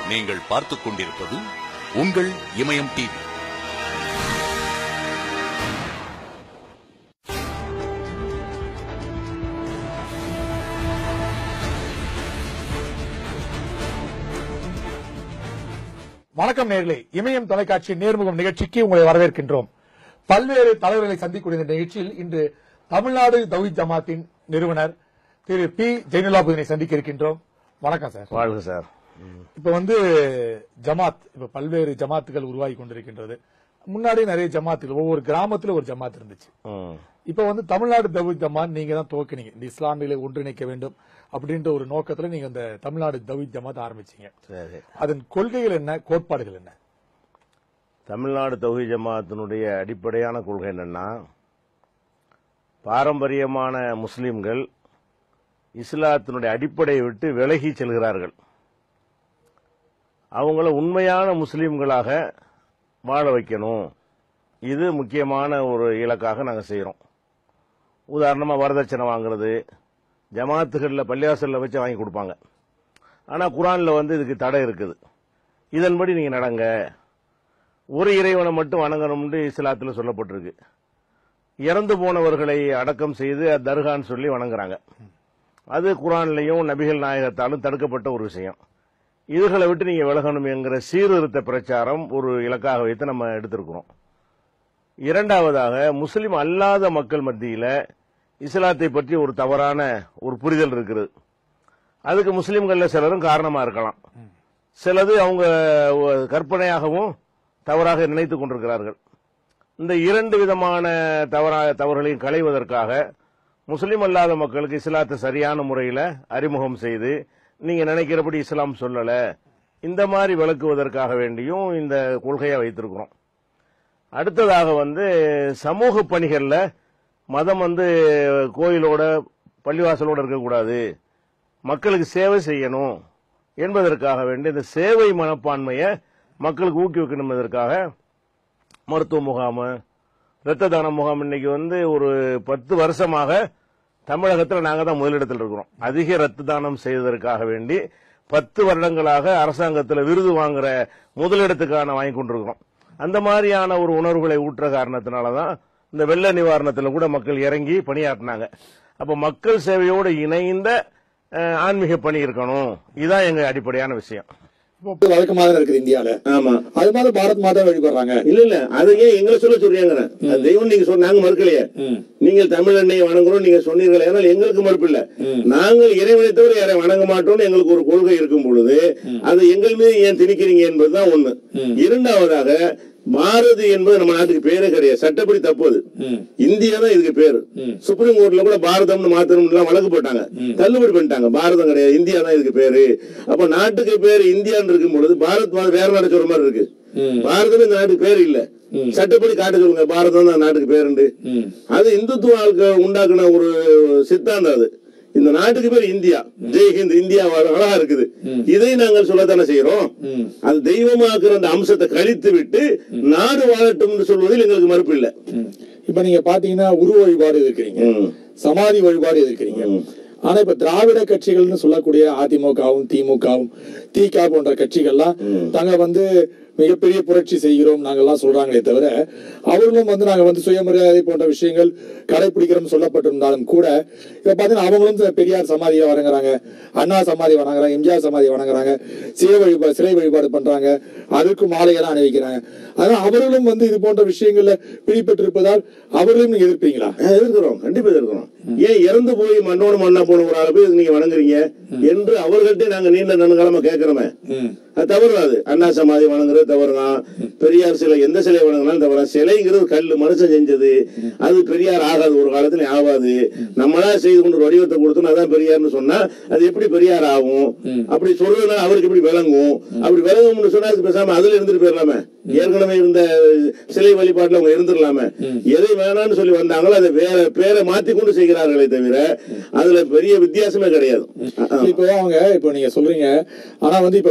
நீங்கள் பார்த்துக் கொண்டிருப்பது உங்கள் இமயம் டிவி வணக்கம் நேர்களே இமயம் தொலைக்காட்சி நேர்முகம் நிகழ்ச்சிக்கு உங்களை வரவேற்கின்றோம் பல்வேறு தலைவர்களை சந்திக்கூடிய இந்த நிகழ்ச்சியில் இன்று தமிழ்நாடு தௌஹீத் ஜமாத்தின் நிறுவனர் திரு பி ஜெயினுலாபுதீனை சந்திக்க இருக்கின்றோம் வணக்கம் சார் வாழ்க சார் இப்ப வந்து ஜமாத் இப்ப பல்வேறு ஜமாத்துகள் உருவாகி கொண்டிருக்கின்றது முன்னாடி நிறைய ஜமாத்துகள் ஒவ்வொரு கிராமத்துல ஒரு ஜமாத் இருந்துச்சு ம். இப்ப வந்து தமிழ்நாடு தௌஹீத் ஜமாத் நீங்க தான் துவக்கினீங்க இந்த இஸ்லாமியர்களை ஒன்றிணைக்க வேண்டும் அப்படின்ற ஒரு நோக்கத்துல நீங்க இந்த தமிழ்நாடு தௌஹீத் ஜமாத் ஆரம்பிச்சீங்க சரி அதன் கொள்கைகள் என்ன கோட்பாடுகள் என்ன தமிழ்நாடு தொகுதி ஜமாத்தினுடைய அடிப்படையான கொள்கை என்னன்னா பாரம்பரியமான முஸ்லிம்கள் இஸ்லாத்தினுடைய அடிப்படையை விட்டு விலகி செல்கிறார்கள் அவங்கள உண்மையான முஸ்லிம்களாக வாழ வைக்கணும் இது முக்கியமான ஒரு இலக்காக நாங்கள் செய்கிறோம் உதாரணமாக வரதட்சணை வாங்குறது ஜமாத்துகளில் பள்ளிவாசலில் வச்சு வாங்கி கொடுப்பாங்க ஆனால் குரானில் வந்து இதுக்கு தடை இருக்குது இதன்படி நீங்கள் நடங்க ஒரு இறைவனை மட்டும் வணங்கணும்னு இஸ்லாத்தில் சொல்லப்பட்டிருக்கு இறந்து போனவர்களை அடக்கம் செய்து அது தர்கான்னு சொல்லி வணங்குறாங்க அது குரான்லையும் நபிகள் நாயகத்தாலும் தடுக்கப்பட்ட ஒரு விஷயம் இதுகளை விட்டு நீங்க விலகணும் என்கிற சீர்திருத்த பிரச்சாரம் ஒரு இலக்காக வைத்து நம்ம எடுத்திருக்கிறோம் இரண்டாவதாக முஸ்லிம் அல்லாத மக்கள் மத்தியில இஸ்லாத்தை பற்றி ஒரு தவறான ஒரு புரிதல் இருக்குது அதுக்கு முஸ்லிம்கள்ல சிலரும் காரணமா இருக்கலாம் சிலது அவங்க கற்பனையாகவும் தவறாக நினைத்துக் கொண்டிருக்கிறார்கள் இந்த இரண்டு விதமான தவறா தவறுகளையும் களைவதற்காக முஸ்லிம் அல்லாத மக்களுக்கு இஸ்லாத்தை சரியான முறையில் அறிமுகம் செய்து நீங்க நினைக்கிறபடி இஸ்லாம் சொல்லல இந்த மாதிரி விளக்குவதற்காக வேண்டியும் இந்த கொள்கையை வைத்திருக்கிறோம் அடுத்ததாக வந்து சமூக பணிகள்ல மதம் வந்து கோயிலோட பள்ளிவாசலோட இருக்கக்கூடாது மக்களுக்கு சேவை செய்யணும் என்பதற்காக வேண்டி இந்த சேவை மனப்பான்மையை மக்களுக்கு ஊக்குவிக்கணும் என்பதற்காக மருத்துவ முகாம் இரத்த தான முகாம் இன்னைக்கு வந்து ஒரு பத்து வருஷமாக தமிழகத்தில் நாங்கள் தான் முதலிடத்தில் இருக்கிறோம் அதிக இரத்த தானம் செய்வதற்காக வேண்டி பத்து வருடங்களாக அரசாங்கத்தில் விருது வாங்குற முதலிடத்துக்கான வாங்கி கொண்டிருக்கிறோம் அந்த மாதிரியான ஒரு உணர்வுகளை ஊற்ற காரணத்தினால தான் இந்த வெள்ள நிவாரணத்தில் கூட மக்கள் இறங்கி பணியாற்றினாங்க அப்ப மக்கள் சேவையோடு இணைந்த அஹ், ஆன்மீக பணி இருக்கணும் இதுதான் எங்க அடிப்படையான விஷயம் இப்போ வழக்கமாக தான் இருக்குது இந்தியால ஆமா அது மாதிரி பாரத் மாதா வழிபடுறாங்க இல்ல இல்ல அது ஏன் எங்களை சொல்ல சொல்றீங்க அது தெய்வம் நீங்க சொன்ன நாங்க மறுக்கலையே நீங்கள் தமிழ் எண்ணெயை வணங்குறோம் நீங்க சொன்னீர்கள் ஆனால் எங்களுக்கு மறுப்பு இல்ல நாங்கள் இறைவனை தவிர யாரை வணங்க மாட்டோம்னு எங்களுக்கு ஒரு கொள்கை இருக்கும் பொழுது அது எங்கள் மீது ஏன் திணிக்கிறீங்க என்பதுதான் ஒண்ணு இரண்டாவதாக பாரதி என்பது நம்ம நாட்டுக்கு பேரே கிடையாது சட்டப்படி தப்பு அது இந்தியா தான் இதுக்கு பேரு சுப்ரீம் கோர்ட்ல கூட பாரதம்னு மாத்தணும் எல்லாம் வழக்கு போட்டாங்க தள்ளுபடி பண்ணிட்டாங்க பாரதம் கிடையாது இந்தியா தான் இதுக்கு பேரு அப்ப நாட்டுக்கு பேரு இந்தியான்னு இருக்கும் பொழுது பாரத் மாதிரி வேற நாடு சொல்ற மாதிரி இருக்கு பாரதம் இந்த நாட்டுக்கு பேர் இல்ல சட்டப்படி காட்ட சொல்லுங்க பாரதம் தான் நாட்டுக்கு பேருண்டு அது இந்துத்துவ ஆளுக்கு உண்டாக்குன ஒரு சித்தாந்தம் அது இந்த நாட்டுக்கு பேர் இந்தியா ஜெய் ஹிந்த் இந்தியா அழகா இருக்குது இதை நாங்கள் சொல்லத்தானே செய்யறோம் அது தெய்வமாக்குற அந்த அம்சத்தை கழித்து விட்டு நாடு வாழட்டும்னு சொல்வதில் எங்களுக்கு மறுப்பு இல்லை இப்ப நீங்க பாத்தீங்கன்னா உருவ வழிபாடு இருக்கிறீங்க ம். சமாதி வழிபாடு இருக்கிறீங்க ஆனா இப்ப திராவிட கட்சிகள்னு சொல்லக்கூடிய அதிமுகவும் திமுகவும் திக போன்ற கட்சிகள்லாம் தாங்க வந்து மிகப்பெரிய புரட்சி செய்கிறோம் நாங்கெல்லாம் சொல்றாங்களே தவிர அவர்களும் வந்து நாங்க வந்து சுயமரியாதை போன்ற விஷயங்கள் கடைபிடிக்கிறோம் சொல்லப்பட்டிருந்தாலும் கூட இப்ப பாத்தீங்கன்னா அவங்களும் சில பெரியார் சமாதியை வணங்குறாங்க அண்ணா சமாதி வணங்குறாங்க எம்ஜிஆர் சமாதி வணங்குறாங்க சிலை வழிபாடு சிலை வழிபாடு பண்றாங்க அதற்கு மாலையெல்லாம் அணிவிக்கிறாங்க அதனால அவர்களும் வந்து இது போன்ற விஷயங்கள்ல பிடிபட்டிருப்பதால் அவர்களையும் நீங்க எதிர்ப்பீங்களா அஹ் எதிர்க்கிறோம் கண்டிப்பா எதிர்க்கிறோம் ஏன் இறந்து போய் மண்ணோடு மண்ணா போன ஒரு ஆளை போய் இதுக்கு நீங்க வணங்குறீங்க என்று அவர்கள்ட்ட நாங்க நீண்ட நன்காலமா கேட்கிறோமே அது தவறு அது அண்ணா சமாதி வணங்குறது தவறுதான் பெரியார் சிலை எந்த சிலை வணங்கினாலும் தவறு சிலைங்கிறது கல்லு மனுஷன் செஞ்சது அது பெரியார் ஆகாது ஒரு காலத்துல ஆகாது நம்மளா செய்து கொண்டு ஒரு வடிவத்தை கொடுத்தோம் அதான் பெரியார்னு சொன்னா அது எப்படி பெரியார் ஆகும் அப்படி சொல்றதுனால அவருக்கு எப்படி விளங்கும் அப்படி விளங்கும்னு சொன்னா அது பேசாம அதுல இருந்துட்டு போயிடலாமே ஏற்கனவே இருந்த சிலை வழிபாட்டுல அவங்க இருந்துடலாமே எதை வேணாம்னு சொல்லி வந்தாங்களோ அதை வேற பேரை மாத்தி கொண்டு செய்கிறார்களே தவிர அதுல பெரிய வித்தியாசமே கிடையாது அஹ் இப்போ அவங்க இப்போ நீங்க சொல்றீங்க ஆனா வந்து இப்ப பெரியார்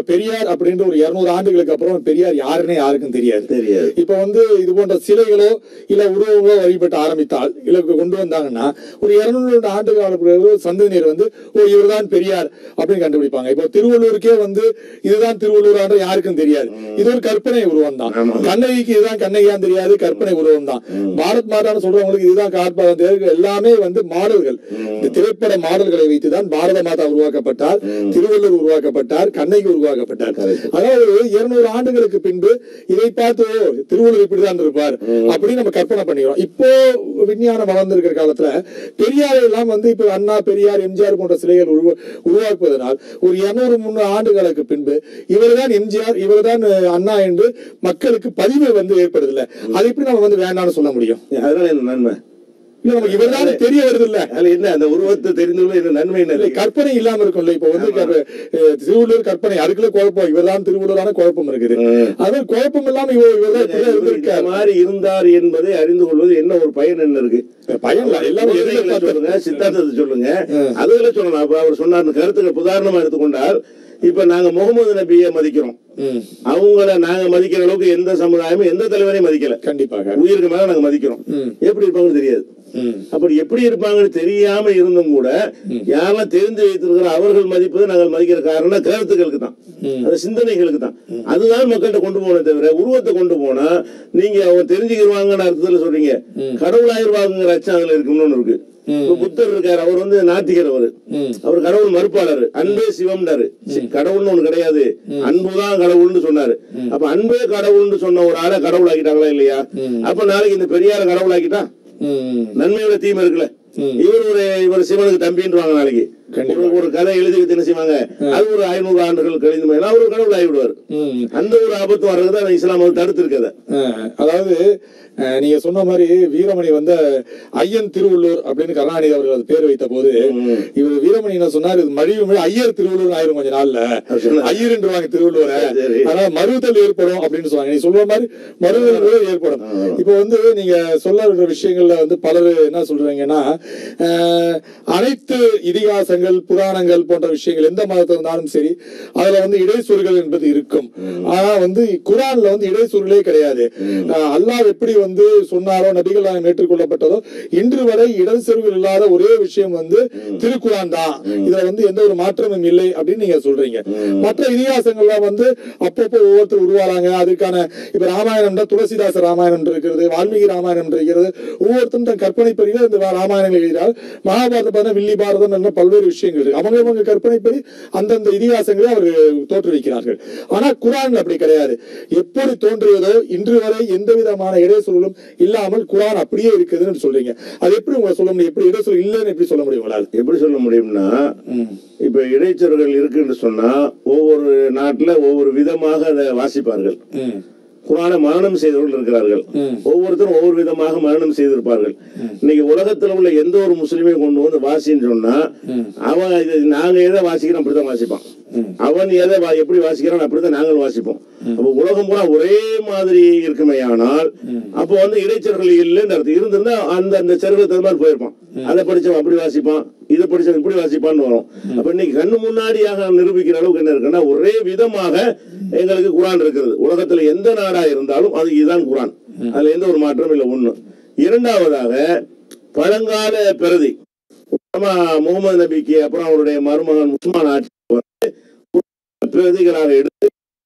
அப்படின்ற ஒரு இருநூறு ஆண்டுகளுக்கு அப்புறம் பெரியார் யாருன்னே யாருக்கும் தெரியாது தெரியாது இப்ப வந்து இது போன்ற சிலைகளோ இல்ல உருவங்களோ வழிபட்டு ஆரம்பித்தால் இல்ல கொண்டு வந்தாங்கன்னா ஒரு இருநூறு ஆண்டு கால பிறகு சந்ததியினர் வந்து ஓ இவர்தான் பெரியார் அப்படின்னு கண்டுபிடிப்பாங்க இப்போ திருவள்ளூருக்கே வந்து இதுதான் திருவள்ளூர் ஆண்டு யாருக்கும் தெரியாது இது ஒரு கற்பனை உருவம் தான் கண்ணகிக்கு இதுதான் கண்ணகியான்னு தெரியாது கற்பனை உருவம் தான் பாரத் மாதான்னு சொல்றவங்களுக்கு இதுதான் காட்பாகம் தெரியாது எல்லாமே வந்து மாடல்கள் இந்த திரைப்பட மாடல்களை வைத்துதான் பாரத மாதா உருவாக்கப்பட்டார் திருவள்ளூர் உருவாக்கப்பட்டார் கண்ணகி உருவாக்கப்பட்டார் அதாவது இருநூறு ஆண்டுகளுக்கு பின்பு இதை பார்த்து ஓ, திருவள்ளுவர் இப்படிதான் இருப்பார் அப்படின்னு நம்ம கற்பனை பண்ணிக்கிறோம் இப்போ விஞ்ஞானம் வளர்ந்திருக்கிற காலத்துல பெரியார் எல்லாம் வந்து இப்ப அண்ணா பெரியார் எம்ஜிஆர் போன்ற சிலைகள் உருவ உருவாக்குவதனால் ஒரு இருநூறு முன்னூறு ஆண்டுகளுக்கு பின்பு இவர்தான் எம்ஜிஆர் இவர்தான் அஹ், அண்ணா என்று மக்களுக்கு பதிவு வந்து ஏற்படுதில்ல அதை எப்படி நம்ம வந்து வேண்டாம்னு சொல்ல முடியும் அதனால என்ன நன்மை இல்ல நமக்கு இவர்தான் தெரிய வருது இல்ல அதுல என்ன அந்த உருவத்தை தெரிந்து கொள்ள என்ன நன்மை என்ன இல்ல இருக்கு? கற்பனை இல்லாம இருக்கும்ல இப்ப வந்து கற்ப- அஹ், திருவள்ளுவர் கற்பனை அதுக்குள்ள குழப்பம் இவர்தான் திருவள்ளுவரான குழப்பம் இருக்குது அது குழப்பம் இல்லாம இவர் இவர்தான் இப்படிதான் இவர் இந்த இருந்திருக்காரு மாதிரி இருந்தார் என்பதை அறிந்து கொள்வது என்ன ஒரு பயன் என்ன இருக்கு பயன் இல்ல, எல்லாமே உண்மைகளை எதிர்பார்த்து- சொல்லுங்க சித்தாந்தத்தை சொல்லுங்க அதுல சொல்லலாம் அப்ப அவர் சொன்னார் கருத்துக்கள் உதாரணமா எடுத்துக்கொண்டால் இப்ப நாங்க முகமது நபியை மதிக்கிறோம் ம், அவங்கள நாங்க மதிக்கிற அளவுக்கு எந்த சமுதாயமும் எந்த தலைவரையும் மதிக்கல கண்டிப்பாக உயிருக்கு மேல நாங்க மதிக்கிறோம் ம். எப்படி இருப்பாங்கன்னு தெரியாது ம், அப்படி எப்படி இருப்பாங்கன்னு தெரியாம இருந்தும் கூட யாரெல்லாம் தெரிந்து வைத்திருக்கிற அவர்கள் மதிப்பது நாங்கள் மதிக்கிற காரணம் கருத்துக்களுக்கு தான் அது சிந்தனைகளுக்கு தான் அதுதான் மக்கள்கிட்ட கொண்டு போன தவிர உருவத்தை கொண்டு போனா நீங்க அவங்க தெரிஞ்சுக்கிடுவாங்கன்னு அர்த்தத்துல சொல்றீங்க கடவுளாயிருவாங்கிற அச்சம் அதுல இருக்குன்னு ஒண்ணு இருக்கு இப்ப புத்தர் இருக்காரு அவர் வந்து நாத்திகர் அவரு அவர் கடவுள் மறுப்பாளர் அன்பே சிவம்னாரு சி- கடவுள்னு ஒண்ணு கிடையாது அன்புதான் கடவுள்னு சொன்னாரு அப்ப அன்பே கடவுள்னு சொன்ன ஒரு ஆளை கடவுள் ஆக்கிட்டாங்களா இல்லையா அப்ப நாளைக்கு இந்த பெரியார கடவுள் ஆக்கிட்டா ம், நன்மையோட தீமை இருக்குல்ல இவர் ஒரு இவர் சிவனுக்கு தம்பின்றாங்க நாளைக்கு கண்டிப்பா. ஒரு- ஒரு கதை எழுதி வச்சு என்ன செய்வாங்க அது ஒரு ஐநூறு ஆண்டுகள் கழிந்து போயினா அவர் கடவுள் ஆகிவிடுவார் ம். அந்த ஒரு ஆபத்து வர்றதுதான் இஸ்லாம் வந்து தடுத்து இருக்கத அஹ், அதாவது அஹ், நீங்க சொன்ன மாதிரி வீரமணி வந்து ஐயன் திருவள்ளூர் அப்படின்னு கருணாநிதி அவர்கள் அது பேர் வைத்த போது இவர் வீரமணி என்ன சொன்னார் இது மழிவு மொழி ஐயர் திருவள்ளூர் ஆயிரும் கொஞ்ச நாள்ல சொன்னாரு. ஐயர்ன்றவாங்க திருவள்ளுவரை சரி. ஆனா மறுதல் ஏற்படும் அப்படின்னு சொல்லுவாங்க நீ சொல்ற மாதிரி மறுதல் கூட ஏற்படும் இப்போ வந்து நீங்க சொல்ல விஷயங்கள்ல வந்து பலர் என்ன சொல்றீங்கன்னா அஹ், அனைத்து இதிகாசங்கள் புராணங்கள் போன்ற விஷயங்கள் எந்த மதத்தில் இருந்தாலும் சரி அதுல வந்து இடைச்சொல்கள் என்பது இருக்கும் ஆனா வந்து குரான்ல வந்து இடைச்சொல்களே கிடையாது அஹ், அல்லாஹ் எப்படி வந்து சொன்னாரோ நபிகள் நாயம் ஏற்றுக்கொள்ளப்பட்டதோ இன்று வரை இடைச்சொல்கள் இல்லாத ஒரே விஷயம் வந்து திருக்குரான் தான் இதுல வந்து எந்த ஒரு மாற்றமும் இல்லை அப்படின்னு நீங்க சொல்றீங்க மற்ற இதிகாசங்கள்லாம் வந்து அப்பப்போ ஒவ்வொருத்தர் உருவாறாங்க அதுக்கான இப்ப ராமாயணம்னா துளசிதாச ராமாயணம் இருக்கிறது வால்மீகி ராமாயணம் இருக்கிறது ஒவ்வொருத்தரும் தன் கற்பனை பிரிவு இந்த ராமாயணம் எழுதினார் மகாபாரதம் பார்த்தா வில்லி பாரதம் என்ற பல்வேறு விஷயங்கள் இருக்கு அவங்க அவங்க கற்பனைப்படி அந்தந்த இதிகாசங்களை அவர் தோற்றுவிக்கிறார்கள் ஆனா குரான் அப்படி கிடையாது எப்படி தோன்றியதோ இன்று வரை எந்த விதமான இடைச்சொல்லும் இல்லாமல் குரான் அப்படியே இருக்குதுன்னு சொல்றீங்க அது எப்படி உங்களை சொல்ல முடியும் எப்படி இடைச்சொல் இல்லைன்னு எப்படி சொல்ல முடியும் உங்களால் எப்படி சொல்ல முடியும்னா இப்ப இடைச்சொல்கள் இருக்குன்னு சொன்னா ஒவ்வொரு நாட்டுல ஒவ்வொரு விதமாக அதை வாசிப்பார்கள் ம் குரானை மரணம் செய்தவர்கள் இருக்கிறார்கள் ஒவ்வொருத்தரும் ஒவ்வொரு விதமாக மரணம் செய்திருப்பார்கள் இன்னைக்கு உலகத்துல உள்ள எந்த ஒரு முஸ்லீமையும் கொண்டு வந்து வாசின்னு சொன்னா அவன் இது நாங்க எதை வாசிக்கிறோம் அப்படிதான் வாசிப்பான் அவன் எதை வா- எப்படி வாசிக்கிறான் அப்படிதான் நாங்கள் வாசிப்போம் அப்ப உலகம் பூரா ஒரே மாதிரி இருக்குமே ஆனால் அப்போ வந்து இடைச்சர்கள் இல்லைன்னு அர்த்தம் இருந்திருந்தா அந்த அந்த செருவுக்கு தகுந்த மாதிரி போயிருப்பான் அதை படிச்சவன் அப்படி வாசிப்பான் இதை படிச்சவன் இப்படி வாசிப்பான்னு வரும் அப்ப இன்னைக்கு கண்ணு முன்னாடியாக நிரூபிக்கிற அளவுக்கு என்ன இருக்குன்னா ஒரே விதமாக எங்களுக்கு குரான் இருக்கிறது உலகத்துல எந்த நாடா இருந்தாலும் அது இதுதான் குரான் அதுல எந்த ஒரு மாற்றமும் இல்லை ஒண்ணு இரண்டாவதாக பழங்கால பிரதி உத்தமா முகமது நபிக்கு அப்புறம் அவருடைய மருமகன் உஸ்மான் ஆட்சி வந்து பிரதிகளாக எடுத்து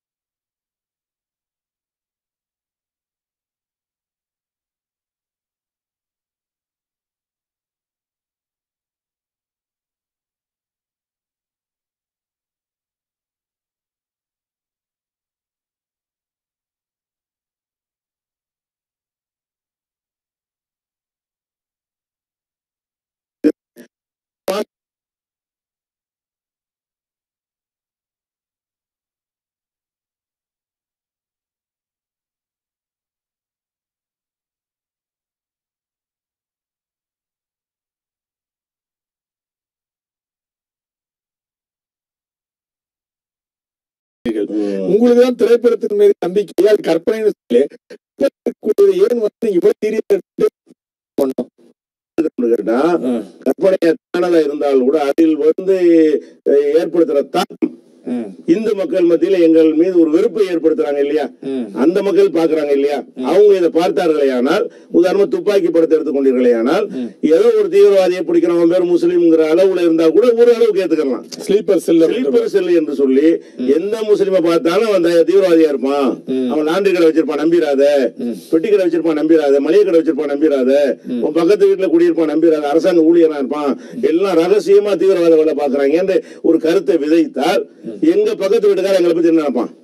உங்களுக்கு தான் திரைப்படத்தின் மீது நம்பிக்கை அது கற்பனைன்னு சொல்லி திரைப்படத்துக்குரியது ஏன் வந்து இவ்வளவு சீரியஸ் பண்ணோம் கேட்டா கற்பனையானதா இருந்தால் கூட அதில் வந்து அஹ், ஏற்படுத்துற தாக்கம் இந்து மக்கள் மத்தியில எங்கள் மீது ஒரு வெறுப்பை ஏற்படுத்துறாங்க இல்லையா அந்த மக்கள் பாக்குறாங்க இல்லையா அவங்க இதை பார்த்தார்களே ஆனால் உதாரணமா துப்பாக்கி படத்தை எடுத்துக்கொண்டீர்களே ஆனால் ஏதோ ஒரு தீவிரவாதியை பிடிக்கிறவன் பேர் முஸ்லீம்ங்கிற அளவுல இருந்தா கூட ஒரு அளவுக்கு ஏத்துக்கலாம் ஸ்லீப்பர் செல் ஸ்லீப்பர் செல் என்று சொல்லி எந்த முஸ்லிமை பார்த்தாலும் அவன் த- தீவிரவாதியா இருப்பான் அவன் லாண்டரி கடை வச்சிருப்பான் நம்பிராத பெட்டி கடை வச்சிருப்பான் நம்பிராத மளிகை கடை வச்சிருப்பான் நம்பிராத உன் பக்கத்து வீட்டுல குடியிருப்பான் நம்பிராத அரசாங்க ஊழியரா இருப்பான் எல்லாம் ரகசியமா தீவிரவாத வேலை பாக்குறாங்க என்று ஒரு கருத்தை விதைத்தால் எங்க பக்கத்து வீட்டுக்காரர் எங்களை பத்தி என்ன நினைப்பான்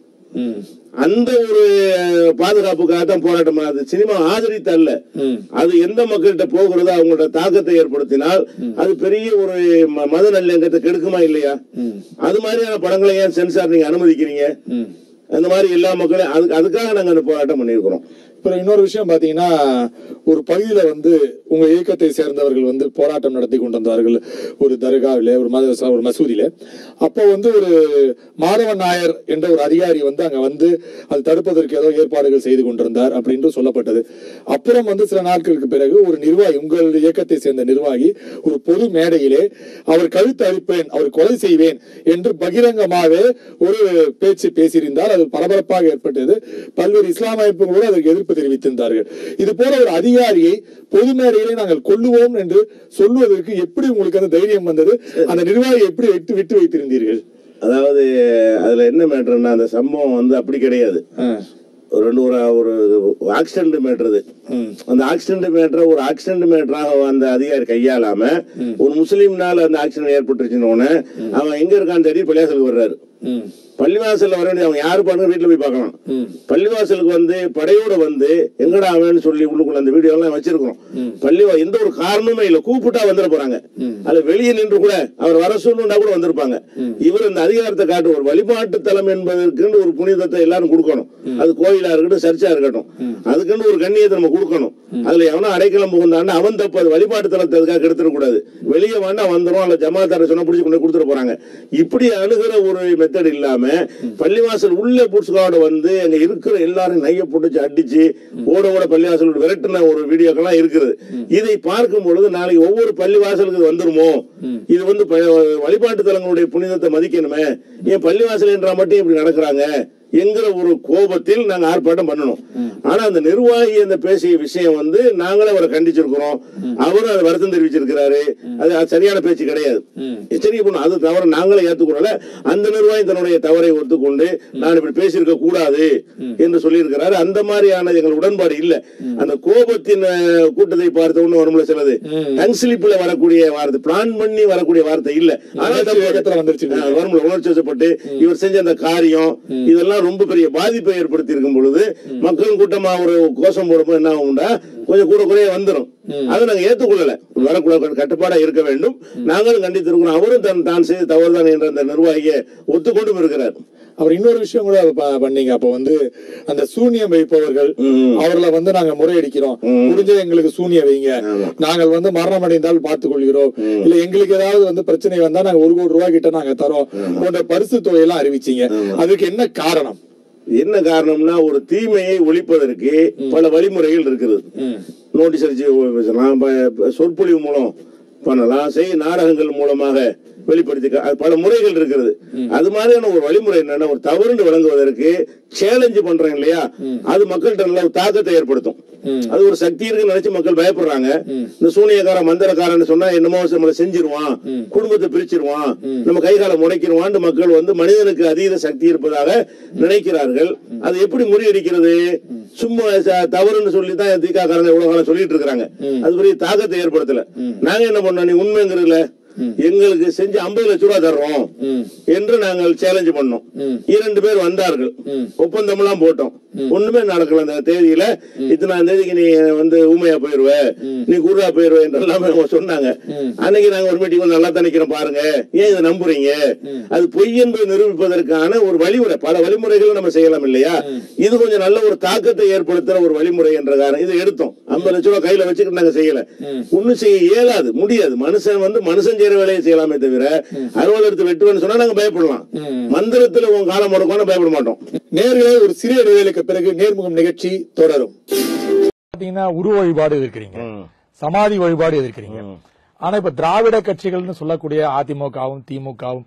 அந்த ஒரு அஹ், பாதுகாப்புக்காக தான் போராட்டம் அது சினிமா ஆதரித்து அல்ல அது எந்த மக்கள்கிட்ட போகிறதோ அவங்களோட தாக்கத்தை ஏற்படுத்தினால் அது பெரிய ஒரு ம- மத நல்லிணக்கத்தை கெடுக்குமா இல்லையா அது மாதிரியான படங்களை ஏன் சென்சார் நீங்க அனுமதிக்கிறீங்க அந்த மாதிரி எல்லா மக்களையும் அதுக்கு அதுக்காக நாங்க அந்த போராட்டம் பண்ணியிருக்கிறோம் அப்புறம் இன்னொரு விஷயம் பாத்தீங்கன்னா ஒரு பகுதியில வந்து உங்க இயக்கத்தை சேர்ந்தவர்கள் வந்து போராட்டம் நடத்தி கொண்டு வந்தார்கள் ஒரு தர்காவில ஒரு மத ஒரு மசூதியில அப்போ வந்து ஒரு மாதவன் நாயர் என்ற ஒரு அதிகாரி வந்து அங்க வந்து அது தடுப்பதற்கு ஏதோ ஏற்பாடுகள் செய்து கொண்டிருந்தார் அப்படின்னு சொல்லப்பட்டது அப்புறம் வந்து சில நாட்களுக்கு பிறகு ஒரு நிர்வாகி உங்கள் இயக்கத்தை சேர்ந்த நிர்வாகி ஒரு பொது மேடையிலே அவர் கழுத்து அழிப்பேன் அவர் கொலை செய்வேன் என்று பகிரங்கமாக ஒரு பேச்சு பேசியிருந்தால் அது பரபரப்பாக ஏற்பட்டது பல்வேறு இஸ்லாமிய அமைப்புகள் கூட அதற்கு எதிர்ப்பு தெரிவித்திருந்தார்கள் இது போல ஒரு அதிகாரியை பொது மேடையிலே நாங்கள் கொல்லுவோம் என்று சொல்லுவதற்கு எப்படி உங்களுக்கு அந்த தைரியம் வந்தது அந்த நிர்வாகியை எப்படி விட்டு விட்டு வைத்திருந்தீர்கள் அதாவது அதுல என்ன மேட்டர்னா அந்த சம்பவம் வந்து அப்படி கிடையாது ஒரு ரெண்டு ஒரு ஒரு ஆக்சிடென்ட் மேட்ரு அந்த ஆக்சிடென்ட் மேட்ரை ஒரு ஆக்சிடென்ட் மேட்டராக அந்த அதிகாரி கையாளாம ஒரு முஸ்லீம்னால அந்த ஆக்சிடென்ட் ஏற்பட்டுருச்சுன்னு உடனே அவன் எங்க இருக்கான்னு தேடி பள்ளியாசலுக்கு வர்றாரு பள்ளிவாசல்ல வர வேண்டிய அவன் யாரு பாருங்க வீட்டுல போய் பார்க்கலாம் பள்ளிவாசலுக்கு வந்து படையோட வந்து எங்கடா அவன்னு சொல்லி உள்ளுக்குள்ள அந்த வீடியோ எல்லாம் வச்சிருக்கிறோம் பள்ளிவா எந்த ஒரு காரணமுமே இல்ல கூப்பிட்டா வந்துட போறாங்க அதுல வெளியே நின்று கூட அவர் வர சொல்லணும்னா கூட வந்திருப்பாங்க இவர் இந்த அதிகாரத்தை காட்டு ஒரு வழிபாட்டு தலம் என்பதற்குன்னு ஒரு புனிதத்தை எல்லாரும் கொடுக்கணும் அது கோயிலா இருக்கட்டும் சர்ச்சா இருக்கட்டும் அதுக்குன்னு ஒரு கண்ணியத்தை நம்ம கொடுக்கணும் அதுல எவனோ அடைக்கலம் புகுந்தான்னு அவன் தப்பு அது வழிபாட்டு தலத்தை அதுக்காக எடுத்துடக்கூடாது வெளியே வேணா வந்துரும் அல்ல ஜமாத்தார சொன்னா பிடிச்சி கொண்டு கொடுத்துட்டு போறாங்க இப்படி அணுகிற ஒரு மெத்தட் இல்லாம பள்ளிவாசல் உள்ள புட்ஸ்காவோட வந்து அங்க இருக்கிற எல்லாரும் நைய போட்டுச்சு அடிச்சு ஓட ஓட பள்ளிவாசல் விட்டு விரட்டின ஒரு வீடியோக்கெல்லாம் இருக்குது இதை பார்க்கும் பொழுது நாளைக்கு ஒவ்வொரு பள்ளிவாசலுக்கு இது வந்துருமோ இது வந்து ப- வழிபாட்டு தலங்களுடைய புனிதத்தை மதிக்கணுமே ஏன் பள்ளிவாசல் என்றா மட்டும் இப்படி நடக்கிறாங்க என்கிற ஒரு கோபத்தில் நாங்க ஆர்ப்பாட்டம் பண்ணணும் ஆனா அந்த நிர்வாகி அந்த பேசிய விஷயம் வந்து நாங்களே அவரை கண்டிச்சிருக்கிறோம் அவரும் அதை வருத்தம் தெரிவிச்சிருக்கிறாரு அது அது சரியான பேச்சு கிடையாது எச்சரிக்கை பண்ணும் அது தவறு நாங்களே ஏத்துக்கூடல அந்த நிர்வாகி தன்னுடைய தவறை ஒத்துக்கொண்டு நான் இப்படி பேசியிருக்க கூடாது என்று சொல்லியிருக்கிறாரு அந்த மாதிரியான எங்கள் உடன்பாடு இல்ல அந்த கோபத்தின் அஹ், கூட்டத்தை பார்த்த ஒண்ணு வரும்ல சிலது டங் ஸ்லிப்ல வரக்கூடிய வார்த்தை பிளான் பண்ணி வரக்கூடிய வார்த்தை இல்ல ஆனா உணர்ச்சி வேகத்துல வந்துருச்சு. ஆ, வரும்ல உணர்ச்சி வசப்பட்டு இவர் செஞ்ச அந்த காரியம் இதெல்லாம் ரொம்ப பெரிய பாதிப்பை ஏற்படுத்தி இருக்கும் பொழுது மக்கள் கூட்டமா ஒரு கோஷம் போடும்போது என்ன ஆகும்டா கொஞ்சம் கூட குறைய வந்துரும் அதை நாங்க ஏத்துக்கொள்ளல வரக்கூடாது கட்டுப்பாடா இருக்க வேண்டும் நாங்களும் கண்டித்திருக்கிறோம் அவரும் தன் தான் செய்த தவறுதான் என்ற அந்த நிர்வாகியை ஒத்துக்கொண்டும் இருக்கிறார் அவர் இன்னொரு விஷயம் கூட ப- பண்ணீங்க அப்போ வந்து அந்த சூனியம் வைப்பவர்கள் அவர்களை வந்து நாங்க முறையடிக்கிறோம் முடிஞ்ச எங்களுக்கு சூனியம் வைங்க நாங்கள் வந்து மரணம் அடைந்தால் பார்த்துக் கொள்கிறோம் இல்ல எங்களுக்கு ஏதாவது வந்து பிரச்சனை வந்தா நாங்க ஒரு கோடி ரூபாய் கிட்ட நாங்க தரோம் போன்ற பரிசு தொகையெல்லாம் அறிவிச்சீங்க அதுக்கு என்ன காரணம் என்ன காரணம்னா ஒரு தீமையை ஒழிப்பதற்கு பல வழிமுறைகள் இருக்குது நோட்டீஸ் அடிச்சு பேசலாம் ப- சொற்பொழிவு மூலம் பண்ணலாம் செய் நாடகங்கள் மூலமாக வெளிப்படுத்தி கா- அது பல முறைகள் இருக்கிறது அது மாதிரியான ஒரு வழிமுறை என்னன்னா ஒரு தவறுன்னு விளங்குவதற்கு சேலஞ்சு பண்றோம் இல்லையா அது மக்கள்கிட்ட நல்ல ஒரு தாக்கத்தை ஏற்படுத்தும் அது ஒரு சக்தி இருக்குன்னு நினைச்சு மக்கள் பயப்படுறாங்க இந்த சூனியக்காரன் மந்திரக்காரன் சொன்னா என்னமோ நம்மளை செஞ்சிருவான் குடும்பத்தை பிரிச்சிருவான் நம்ம கை காலை முடைக்கிருவான்னு மக்கள் வந்து மனிதனுக்கு அதீத சக்தி இருப்பதாக நினைக்கிறார்கள் அது எப்படி முறியடிக்கிறது சும்மா ச- தவறுன்னு சொல்லி தான் தீக்காக்காரங்க இவ்வளவு காலம் சொல்லிட்டு இருக்காங்க அது பெரிய தாக்கத்தை ஏற்படுத்தல நாங்க என்ன பண்ணோம் நீ உண்மைங்கிறதுல எங்களுக்கு செஞ்சு ஐம்பது லட்ச ரூபா தர்றோம் என்று நாங்கள் சேலஞ்ச் பண்ணோம் இரண்டு பேர் வந்தார்கள் ஒப்பந்தம் எல்லாம் போட்டோம் ஒண்ணுமே நடக்கல அந்த தேதியில இத்தனாம் தேதிக்கு நீ வந்து ஊமையா போயிருவ நீ குருடா போயிருவ என்று எல்லாமே அவங்க சொன்னாங்க அன்னைக்கு நாங்க ஒரு மீட்டிங் நல்லா தான் நிக்கிறோம் பாருங்க ஏன் இதை நம்புறீங்க அது பொய் என்பதை நிரூபிப்பதற்கான ஒரு வழிமுறை பல வழிமுறைகள் நம்ம செய்யலாம் இல்லையா இது கொஞ்சம் நல்ல ஒரு தாக்கத்தை ஏற்படுத்துற ஒரு வழிமுறை என்ற காரணம் இதை எடுத்தோம் ஐம்பது லட்ச ரூபாய் கையில வச்சுக்கிட்டு நாங்க செய்யல ஒண்ணும் செய்ய இயலாது முடியாது மனுஷன் வந்து மனுஷன் செய்யற வேலையை செய்யலாமே தவிர அறுவல் எடுத்து வெட்டுவேன்னு சொன்னா நாங்க பயப்படலாம் மந்திரத்துல உன் காலம் முடக்கம்னு பயப்பட மாட்டோம் நேர்களே ஒரு சிறிய இடைவேளைக்கு பிறகு நேர்முகம் நிகழ்ச்சி தொடரும் பாத்தீங்கன்னா உருவ வழிபாடு இருக்கிறீங்க சமாதி வழிபாடு எதிர்க்கிறீங்க ஆனா இப்ப திராவிட கட்சிகள்னு சொல்லக்கூடிய அதிமுகவும் திமுகவும்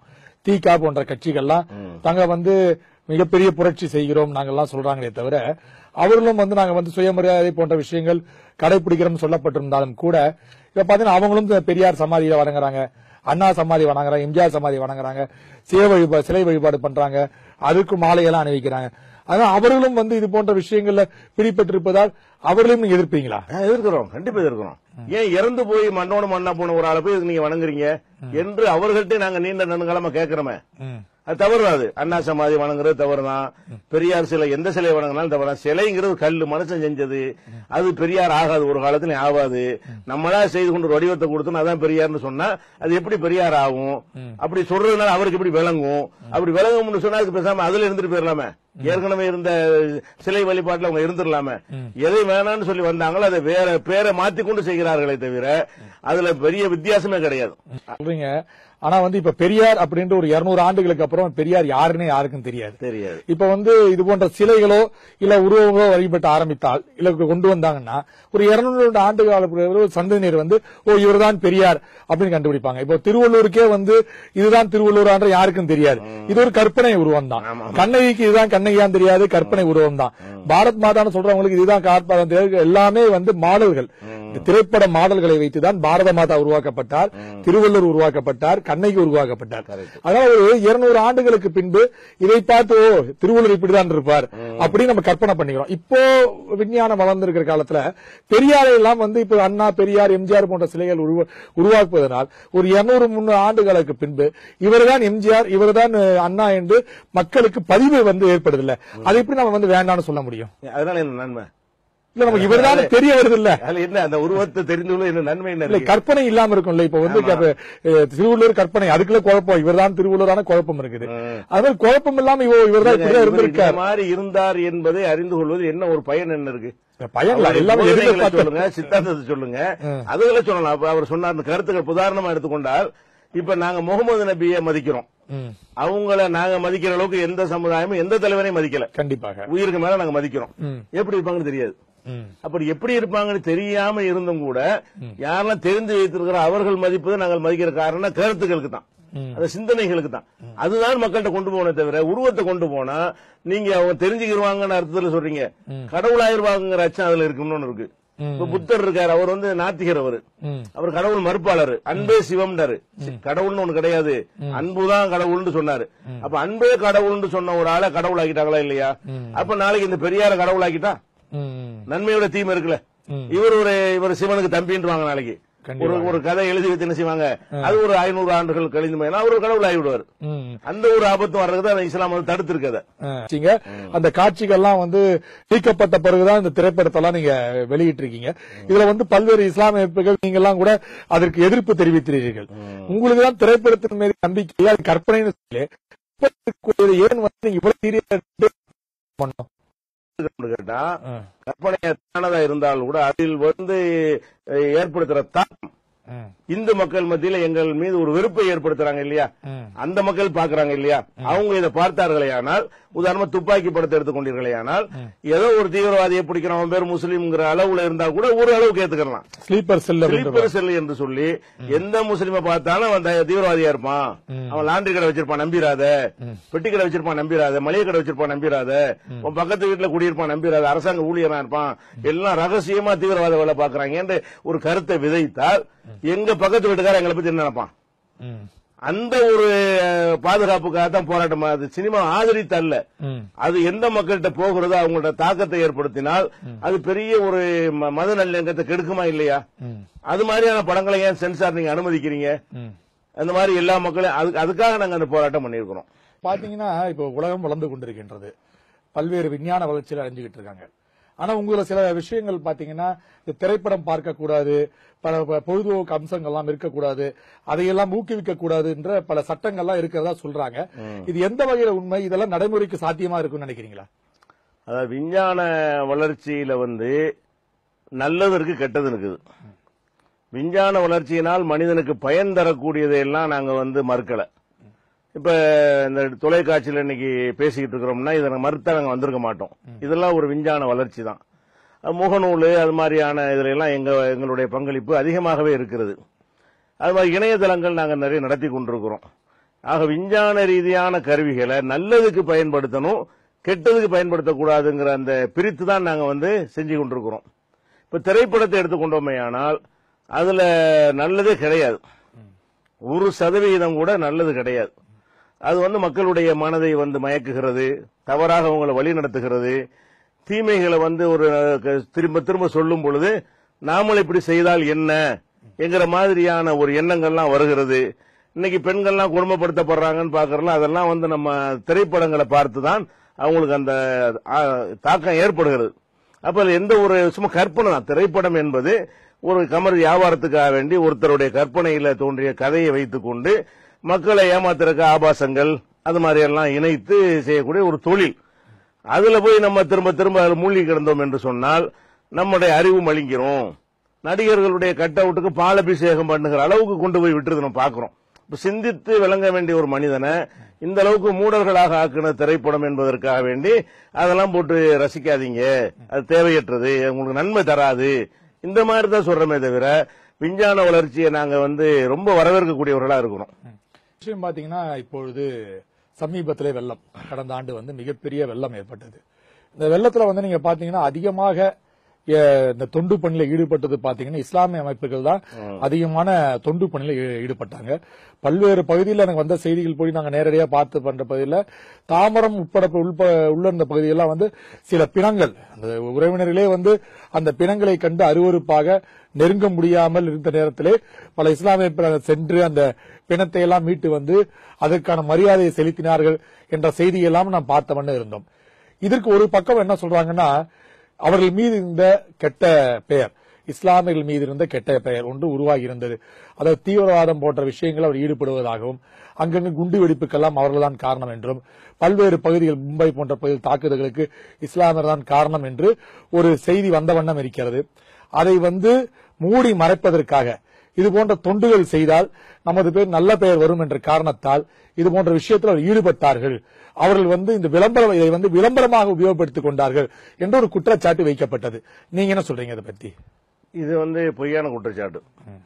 தீகா போன்ற கட்சிகள்லாம் தாங்க வந்து மிகப்பெரிய புரட்சி செய்கிறோம் நாங்கெல்லாம் சொல்றாங்களே தவிர அவர்களும் வந்து நாங்க வந்து சுயமரியாதை போன்ற விஷயங்கள் கடைபிடிக்கிறோம் சொல்லப்பட்டிருந்தாலும் கூட இப்ப பாத்தீங்கன்னா அவங்களும் இந்த பெரியார் சமாதியில வணங்குறாங்க அண்ணா சமாதி வணங்குறாங்க எம்ஜிஆர் சமாதி வணங்குறாங்க சிலை வழிபாடு சிலை வழிபாடு பண்றாங்க அதுக்கு மாலையெல்லாம் அணிவிக்கிறாங்க அதனால அவர்களும் வந்து இது போன்ற விஷயங்கள்ல பிடிபட்டிருப்பதால் அவர்களையும் நீங்க எதிர்ப்பீங்களா ஆ, எதிர்க்கிறோம் கண்டிப்பா எதிர்க்கிறோம் ஏன் இறந்து போய் மண்ணோட மண்ணா போன ஒரு ஆளை போய் இதுக்கு நீங்க வணங்குறீங்க என்று அவர்கள்ட்ட நாங்க நீண்ட நெடுங்காலமா கேட்கிறோமே அது தவறு அது அண்ணா சமாதி வணங்குறது தவறுதான் பெரியார் சிலை எந்த சிலை வணங்கினாலும் தவறு சிலைங்கிறது கல்லு மனுஷன் செஞ்சது அது பெரியார் ஆகாது ஒரு காலத்துல ஆகாது நம்மளா செய்து கொண்டு ஒரு வடிவத்தை கொடுத்தோம் அதான் பெரியார்னு சொன்னா அது எப்படி பெரியார் ஆகும் அப்படி சொல்றதுனால அவருக்கு எப்படி விளங்கும் அப்படி விளங்கும்னு சொன்னா அதுக்கு பேசாம அதுல இருந்துட்டு போயிடலாமே ஏற்கனவே இருந்த சிலை வழிபாட்டுல அவங்க இருந்துடலாமே எதை வேணாம்னு சொல்லி வந்தாங்களோ அதை வேற பேரை மாத்தி கொண்டு செய்கிறார்களே தவிர அதுல பெரிய வித்தியாசமே கிடையாது சொல்றீங்க ஆனா வந்து இப்ப பெரியார் அப்படின்ற ஒரு 200 ஆண்டுகளுக்கு அப்புறம் பெரியார் யாருன்னே யாருக்கும் தெரியாது தெரியாது இப்ப வந்து இது போன்ற சிலைகளோ இல்ல உருவங்களோ வழிபட்டு ஆரம்பித்தால் இல்ல கொண்டு வந்தாங்கன்னா ஒரு 200 ஆண்டு கால ஒரு சந்ததியினர் வந்து ஓ இவர்தான் பெரியார் அப்படின்னு கண்டுபிடிப்பாங்க இப்போ திருவள்ளூருக்கே வந்து இதுதான் திருவள்ளூர் ஆன்ற யாருக்கும் தெரியாது இது ஒரு கற்பனை உருவம் தான் கண்ணகிக்கு இதுதான் கண்ணகியான் தெரியாது கற்பனை உருவம் தான் பாரத் மாதான்னு சொல்றவங்களுக்கு இதுதான் காட்பாதம் தெரியாது எல்லாமே வந்து மாடல்கள் இந்த திரைப்பட மாடல்களை வைத்துதான் பாரத மாதா உருவாக்கப்பட்டார் திருவள்ளூர் உருவாக்கப்பட்டார் கண்ணகி உருவாக்கப்பட்டார் அதனால ஒரு 200 ஆண்டுகளுக்கு பின்பு இதை பார்த்து ஓ திருவள்ளுவர் இப்படிதான் இருப்பார் அப்படின்னு நம்ம கற்பனை பண்ணிக்கிறோம் இப்போ விஞ்ஞானம் வளர்ந்திருக்கிற காலத்துல பெரியாரை எல்லாம் வந்து இப்போ அண்ணா பெரியார் எம்ஜிஆர் போன்ற சிலைகள் உருவ- உருவாக்குவதனால் ஒரு 200 முன்னூறு ஆண்டுகளுக்கு பின்பு இவர்தான் எம்ஜிஆர் இவர்தான் அஹ், அண்ணா என்று மக்களுக்கு பதிவு வந்து ஏற்படுதில்ல அதை எப்படி நம்ம வந்து வேண்டாம்னு சொல்ல முடியும் அதனால என்ன நன்மை இல்ல நமக்கு இவர்தான் தெரிய வருது இல்ல அதுல என்ன அந்த உருவத்தை தெரிந்து கொள்ள என்ன நன்மை என்ன இல்ல இருக்கு? கற்பனை இல்லாம இருக்கும்ல இப்ப வந்து ஆமா. இப்ப, அஹ், திருவள்ளுவர் கற்பனை அதுக்குள்ள குழப்பம் இவர்தான் திருவள்ளுவரான குழப்பம் இருக்குது ம். அது மாதிரி குழப்பம் இல்லாம இவ இவர்தான் இவர் இப்படிதான் இந்த இருந்திருக்கார் மாதிரி இருந்தார் என்பதை அறிந்து கொள்வது என்ன ஒரு பயன் என்ன இருக்கு பயன்ல அவருடைய எல்லாமே போதனைகளை எதிர்பார்த்து சொல்லுங்க சித்தாந்தத்தை சொல்லுங்க அதுகளை சொல்லலாம் அப்ப அவர் சொன்னார் இந்த கருத்துக்கள் உதாரணமா எடுத்துக்கொண்டால் இப்ப நாங்க முகமது நபியை மதிக்கிறோம் ம், அவங்கள நாங்க மதிக்கிற அளவுக்கு எந்த சமுதாயமும் எந்த தலைவரையும் மதிக்கல கண்டிப்பாக உயிருக்கு மேல நாங்க மதிக்கிறோம் ம். எப்படி இருப்பாங்கன்னு தெரியாது ம், அப்படி எப்படி இருப்பாங்கன்னு தெரியாம இருந்தும் கூட யாரெல்லாம் தெரிந்து வைத்திருக்கிற அவர்கள் மதிப்பதை நாங்கள் மதிக்கிற காரணம் கருத்துக்களுக்கு தான் அந்த சிந்தனைகளுக்கு தான் அதுதான் மக்கள்கிட்ட கொண்டு போகணும் தவிர உருவத்தை கொண்டு போனா நீங்க அவங்க தெரிஞ்சுக்கிருவாங்கன்னு அர்த்தத்துல சொல்றீங்க கடவுளாயிருவாங்கிற அச்சம் அதுல இருக்கும்னு ஒண்ணு இருக்கு இப்ப புத்தர் இருக்காரு அவர் வந்து நாத்திகர் அவரு ம். அவர் கடவுள் மறுப்பாளர் அன்பே சிவம்டாரு கடவுள்னு ஒண்ணு கிடையாது அன்புதான் கடவுள்னு சொன்னாரு அப்ப அன்பே கடவுள்னு சொன்ன ஒரு ஆளை கடவுள் ஆக்கிட்டாங்களா இல்லையா அப்ப நாளைக்கு இந்த பெரியார கடவுள் ஆக்கிட்டா ம், நன்மையோட தீமை இருக்குல்ல இவர் ஒரு இவர் சிவனுக்கு தம்பின்றாங்க நாளைக்கு ஒரு ஒரு கதை எழுதி வச்சு என்ன செய்வாங்க அது ஒரு ஐநூறு ஆண்டுகள் கழிந்து போயினா அவர் ஒரு கடவுள் ஆகிவிடுவார் ம். அந்த ஒரு ஆபத்து வர்றதுக்கு தான் இஸ்லாம் வந்து தடுத்து இருக்கத ஆச்சுங்க. அந்த காட்சிகள்லாம் வந்து நீக்கப்பட்ட பிறகுதான் இந்த திரைப்படத்தெல்லாம் நீங்க வெளியிட்டு இருக்கீங்க இதுல வந்து பல்வேறு இஸ்லாமிய அமைப்புகள் நீங்க எல்லாம் கூட அதற்கு எதிர்ப்பு தெரிவித்திருக்கிறீர்கள் உங்களுக்கு தான் திரைப்படத்தின் மீது நம்பிக்கை அது கற்பனைன்னு சொல்லி இப்ப இருக்கக்கூடியது ஏன் வந்து நீங்க இவ்வளவு சீரியஸா பண்ணோம் கேட்டா கற்பனையானதா இருந்தால் கூட அதில் வந்து அஹ், ஏற்படுத்துற தாக்கம் இந்து மக்கள் மத்தியில எங்கள் மீது ஒரு வெறுப்பை ஏற்படுத்துறாங்க இல்லையா அந்த மக்கள் பாக்குறாங்க இல்லையா அவங்க இதை பார்த்தார்களே ஆனால் உதாரணமா துப்பாக்கி படத்தை எடுத்துக்கொண்டீர்களே ஆனால் ஏதோ ஒரு தீவிரவாதியை பிடிக்கிறோம் அவன் பேர் முஸ்லீம்ங்கிற அளவுல இருந்தா கூட ஒரு அளவுக்கு ஏத்துக்கலாம் ஸ்லீப்பர் செல் ஸ்லீப்பர் செல் என்று சொல்லி எந்த முஸ்லீமை பார்த்தாலும் அவன் த- தீவிரவாதியா இருப்பான் அவன் லாண்டரி கடை வச்சிருப்பான் நம்பிராத பெட்டி கடை வச்சிருப்பான் நம்பிராத மளிகை கடை வச்சிருப்பான் நம்பிராத உன் பக்கத்து வீட்டுல குடியிருப்பான் நம்பிராத அரசாங்க ஊழியரா இருப்பான் எல்லாம் ரகசியமா தீவிரவாத வேலை பாக்குறாங்க என்று ஒரு கருத்தை விதைத்தால் எங்க பக்கத்து வீட்டுக்காரர் எங்களை பத்தி என்ன நினைப்பான் அந்த ஒரு அஹ், பாதுகாப்புக்காக தான் போராட்டம் அது சினிமா ஆதரித்தல்ல அது எந்த மக்கள்கிட்ட போகிறதோ அவங்களோட தாக்கத்தை ஏற்படுத்தினால் அது பெரிய ஒரு ம- மத நல்லிணக்கத்தை கெடுக்குமா இல்லையா அது மாதிரியான படங்களை ஏன் சென்சார் நீங்க அனுமதிக்கிறீங்க அந்த மாதிரி எல்லா மக்களையும் அதுக்கு அதுக்காக நாங்க அந்த போராட்டம் பண்ணியிருக்கிறோம் பாத்தீங்கன்னா இப்போ உலகம் வளர்ந்து கொண்டிருக்கின்றது பல்வேறு விஞ்ஞான வளர்ச்சியில் அடைஞ்சுக்கிட்டு இருக்காங்க ஆனா உங்களை சில விஷயங்கள் பாத்தீங்கன்னா இந்த திரைப்படம் பார்க்க கூடாது பல ப- பொழுதுபோக்கு அம்சங்கள்லாம் இருக்கக்கூடாது அதையெல்லாம் ஊக்குவிக்க கூடாதுன்ற பல சட்டங்கள்லாம் இருக்கிறதா சொல்றாங்க இது எந்த வகையில உண்மை இதெல்லாம் நடைமுறைக்கு சாத்தியமா இருக்கும்னு நினைக்கிறீங்களா அதாவது விஞ்ஞான வளர்ச்சியில வந்து நல்லது இருக்கு கெட்டது இருக்குது விஞ்ஞான வளர்ச்சியினால் மனிதனுக்கு பயன் தரக்கூடியதையெல்லாம் நாங்க வந்து மறுக்கல இப்ப இந்த தொலைக்காட்சியில இன்னைக்கு பேசிக்கிட்டு இருக்கிறோம்னா இதை நாங்க மறுத்தா நாங்க வந்திருக்க மாட்டோம் இதெல்லாம் ஒரு விஞ்ஞான வளர்ச்சி தான் அஹ் முகநூல் அது மாதிரியான இதுல எல்லாம் எங்க எங்களுடைய பங்களிப்பு அதிகமாகவே இருக்கிறது அது மாதிரி இணையதளங்கள் நாங்கள் நிறைய நடத்தி கொண்டிருக்கிறோம் ஆக விஞ்ஞான ரீதியான கருவிகளை நல்லதுக்கு பயன்படுத்தணும் கெட்டதுக்கு பயன்படுத்தக்கூடாதுங்கிற அந்த பிரித்து தான் நாங்க வந்து செஞ்சு கொண்டிருக்கிறோம் இப்ப திரைப்படத்தை எடுத்துக்கொண்டோமே ஆனால் அதுல நல்லதே கிடையாது ஒரு சதவிகிதம் கூட நல்லது கிடையாது அது வந்து மக்களுடைய மனதை வந்து மயக்குகிறது தவறாக அவங்களை வழி நடத்துகிறது தீமைகளை வந்து ஒரு க- திரும்ப திரும்ப சொல்லும் பொழுது நாமல் இப்படி செய்தால் என்ன என்கிற மாதிரியான ஒரு எண்ணங்கள்லாம் வருகிறது இன்னைக்கு பெண்கள்லாம் குடும்பப்படுத்தப்படுறாங்கன்னு பாக்குறோம் அதெல்லாம் வந்து நம்ம திரைப்படங்களை பார்த்து தான் அவங்களுக்கு அந்த ஆ, தாக்கம் ஏற்படுகிறது அப்ப அதுல எந்த ஒரு சும்மா கற்பனை தான் திரைப்படம் என்பது ஒரு கமர் வியாபாரத்துக்காக வேண்டி ஒருத்தருடைய கற்பனையில தோன்றிய கதையை வைத்துக்கொண்டு மக்களை ஏமாத்துறக்க ஆபாசங்கள் அது மாதிரி எல்லாம் இணைத்து செய்யக்கூடிய ஒரு தொழில் அதுல போய் நம்ம திரும்ப திரும்ப அதுல மூழ்கி கிடந்தோம் என்று சொன்னால் நம்முடைய அறிவு மலிங்கிறோம் நடிகர்களுடைய கட் அவுட்டுக்கு பாலபிஷேகம் பண்ணுகிற அளவுக்கு கொண்டு போய் விட்டுறது நம்ம பாக்குறோம் இப்ப சிந்தித்து விளங்க வேண்டிய ஒரு மனிதனை இந்த அளவுக்கு மூடர்களாக ஆக்கின திரைப்படம் என்பதற்காக வேண்டி அதெல்லாம் போட்டு ரசிக்காதீங்க அது தேவையற்றது உங்களுக்கு நன்மை தராது இந்த மாதிரி தான் சொல்றோமே தவிர விஞ்ஞான வளர்ச்சியை நாங்க வந்து ரொம்ப வரவேற்கக்கூடியவர்களா இருக்கிறோம் விஷயம் பாத்தீங்கன்னா இப்பொழுது சமீபத்திலே வெள்ளம் கடந்த ஆண்டு வந்து மிகப்பெரிய வெள்ளம் ஏற்பட்டது இந்த வெள்ளத்துல வந்து நீங்க பாத்தீங்கன்னா அதிகமாக எ- இந்த தொண்டு பணியில ஈடுபட்டது பாத்தீங்கன்னா இஸ்லாமிய அமைப்புகள் தான் அதிகமான தொண்டு பணியில ஈ- ஈடுபட்டாங்க பல்வேறு பகுதியில் எனக்கு வந்த செய்திகள் போய் நாங்க நேரடியா பார்த்து பண்ற பகுதியில் தாமரம் உட்பட உள்ப உள்ள இருந்த பகுதியெல்லாம் வந்து சில பிணங்கள் அந்த உறவினர்களே வந்து அந்த பிணங்களை கண்டு அருவருப்பாக நெருங்க முடியாமல் இருந்த நேரத்திலே பல இஸ்லாமிய பிற- சென்று அந்த பிணத்தை எல்லாம் மீட்டு வந்து அதற்கான மரியாதையை செலுத்தினார்கள் என்ற செய்தியெல்லாம் நாம் பார்த்த வண்ணம் இருந்தோம் இதற்கு ஒரு பக்கம் என்ன சொல்றாங்கன்னா அவர்கள் மீது இருந்த கெட்ட பெயர் இஸ்லாமியர்கள் மீது இருந்த கெட்ட பெயர் ஒன்று உருவாகி இருந்தது அதாவது தீவிரவாதம் போன்ற விஷயங்கள் அவர் ஈடுபடுவதாகவும் அங்கங்கு குண்டு வெடிப்புக்கெல்லாம் அவர்கள்தான் காரணம் என்றும் பல்வேறு பகுதிகள் மும்பை போன்ற பகுதியில் தாக்குதல்களுக்கு இஸ்லாமியர் தான் காரணம் என்று ஒரு செய்தி வந்த வண்ணம் இருக்கிறது அதை வந்து மூடி மறைப்பதற்காக இது போன்ற தொண்டுகள் செய்தால் நமது பேர் நல்ல பெயர் வரும் என்ற காரணத்தால் இது போன்ற விஷயத்தில் அவர் ஈடுபட்டார்கள் அவர்கள் வந்து இந்த விளம்பரம் இதை வந்து விளம்பரமாக உபயோகப்படுத்திக் கொண்டார்கள் என்ற ஒரு குற்றச்சாட்டு வைக்கப்பட்டது நீங்க என்ன சொல்றீங்க இதை பத்தி இது வந்து பொய்யான குற்றச்சாட்டு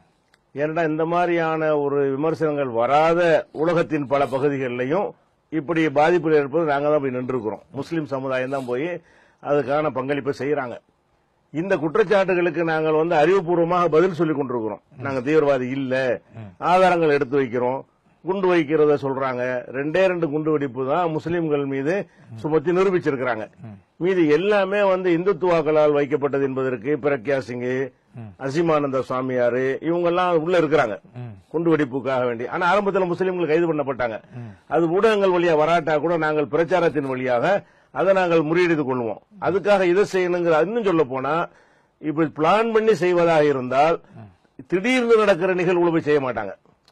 ஏன்னா இந்த மாதிரியான ஒரு விமர்சனங்கள் வராத உலகத்தின் பல பகுதிகளிலையும் இப்படி பாதிப்பில் இருப்பது நாங்க தான் போய் நின்றுக்கிறோம் முஸ்லிம் சமுதாயம் தான் போய் அதுக்கான பங்களிப்பை செய்யறாங்க இந்த குற்றச்சாட்டுகளுக்கு நாங்கள் வந்து அறிவுபூர்வமாக பதில் சொல்லிக் கொண்டிருக்கிறோம் நாங்க தீவிரவாதி இல்ல ஆதாரங்கள் எடுத்து வைக்கிறோம் குண்டு வைக்கிறத சொல்றாங்க ரெண்டே ரெண்டு குண்டு வெடிப்பு தான் முஸ்லிம்கள் மீது சுமத்தி நிரூபிச்சிருக்கிறாங்க மீது எல்லாமே வந்து இந்துத்துவாக்களால் வைக்கப்பட்டது என்பதற்கு பிரக்யா சிங் அசிமானந்த சுவாமியாரு இவங்க எல்லாம் உள்ள இருக்கிறாங்க குண்டு வெடிப்புக்காக வேண்டி ஆனா ஆரம்பத்தில் முஸ்லிம்கள் கைது பண்ணப்பட்டாங்க அது ஊடகங்கள் வழியா வராட்டா கூட நாங்கள் பிரச்சாரத்தின் வழியாக அதை நாங்கள் முறியடித்து கொள்வோம் அதுக்காக இதை செய்யணுங்கிற இன்னும் சொல்ல போனா இப்படி பிளான் பண்ணி செய்வதாக இருந்தால் திடீர்னு நடக்கிற நிகழ்வுகளை போய் செய்ய மாட்டாங்க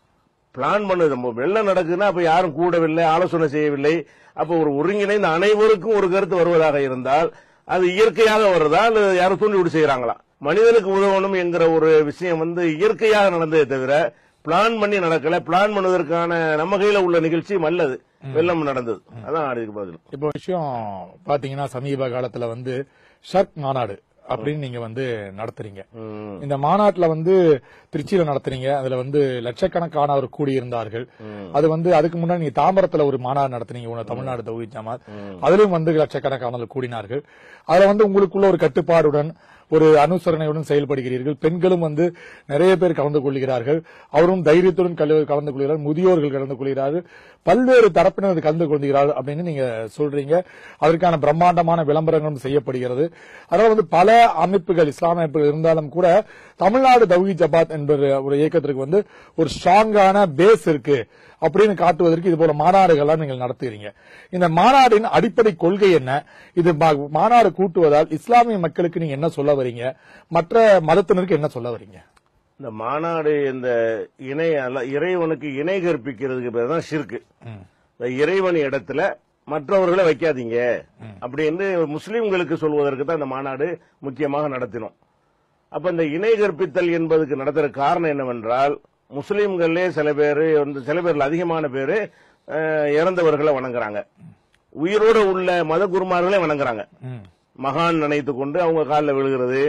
பிளான் பண்ணது நம்ம வெள்ளம் நடக்குதுன்னா அப்ப யாரும் கூடவில்லை ஆலோசனை செய்யவில்லை அப்ப ஒரு ஒருங்கிணைந்த அனைவருக்கும் ஒரு கருத்து வருவதாக இருந்தால் அது இயற்கையாக வருதா அல்லது யாரும் தூண்டி விட்டு செய்யறாங்களா மனிதனுக்கு உதவணும் என்கிற ஒரு விஷயம் வந்து இயற்கையாக நடந்ததே தவிர பிளான் பண்ணி நடக்கல பிளான் பண்ணுவதற்கான நம்ம கையில உள்ள நிகழ்ச்சியும் அல்லது வெள்ளம் நடந்தது அதான் அதுக்கு பதில் இப்போ விஷயம் பாத்தீங்கன்னா சமீப காலத்துல வந்து ஷர்க் மாநாடு அப்படின்னு நீங்க வந்து நடத்துறீங்க ம். இந்த மாநாட்டுல வந்து திருச்சியில நடத்துறீங்க அதுல வந்து லட்சக்கணக்கானவர் கூடியிருந்தார்கள் அது வந்து அதுக்கு முன்னாடி நீங்க தாம்பரத்துல ஒரு மாநாடு நடத்துனீங்க உங்க தமிழ்நாடு தௌஹி ஜமாத் அதிலும் வந்து லட்சக்கணக்கானவர்கள் கூடினார்கள் அதுல வந்து உங்களுக்குள்ள ஒரு கட்டுப்பாடுடன் ஒரு அனுசரணையுடன் செயல்படுகிறீர்கள் பெண்களும் வந்து நிறைய பேர் கலந்து கொள்கிறார்கள் அவரும் தைரியத்துடன் கல- கலந்து கொள்கிறார் முதியோர்கள் கலந்து கொள்கிறார்கள் பல்வேறு தரப்பினர் கலந்து கொள்கிறார்கள் அப்படின்னு நீங்க சொல்றீங்க அதற்கான பிரம்மாண்டமான விளம்பரங்களும் செய்யப்படுகிறது அதனால வந்து பல அமைப்புகள் இஸ்லாமிய அமைப்புகள் இருந்தாலும் கூட தமிழ்நாடு தௌஹி ஜபாத் என்பது ஒரு இயக்கத்திற்கு வந்து ஒரு ஸ்ட்ராங்கான பேஸ் இருக்கு அப்படின்னு காட்டுவதற்கு இது போல மாநாடுகள்லாம் நீங்கள் நடத்துகிறீங்க இந்த மாநாடின் அடிப்படை கொள்கை என்ன இது மா- மாநாடு கூட்டுவதால் இஸ்லாமிய மக்களுக்கு நீங்க என்ன சொல்ல வரீங்க மற்ற மதத்தினருக்கு என்ன சொல்ல வரீங்க இந்த மாநாடு இந்த இணை அல்ல இறைவனுக்கு இணை கற்பிக்கிறதுக்கு பேர் தான் ஷிர்கு இந்த இறைவன் இடத்துல மற்றவர்களை வைக்காதீங்க அப்படின்னு முஸ்லிம்களுக்கு சொல்வதற்கு தான் இந்த மாநாடு முக்கியமாக நடத்தினோம் அப்ப இந்த இணை கற்பித்தல் என்பதுக்கு நடத்துற காரணம் என்னவென்றால் முஸ்லிம்களே சில பேர் வந்து சில பேர்ல அதிகமான பேர் இறந்தவர்களை வணங்குறாங்க உயிரோட உள்ள மத குருமார்களே வணங்குறாங்க மகான் நினைத்து கொண்டு அவங்க காலில் விழுகிறது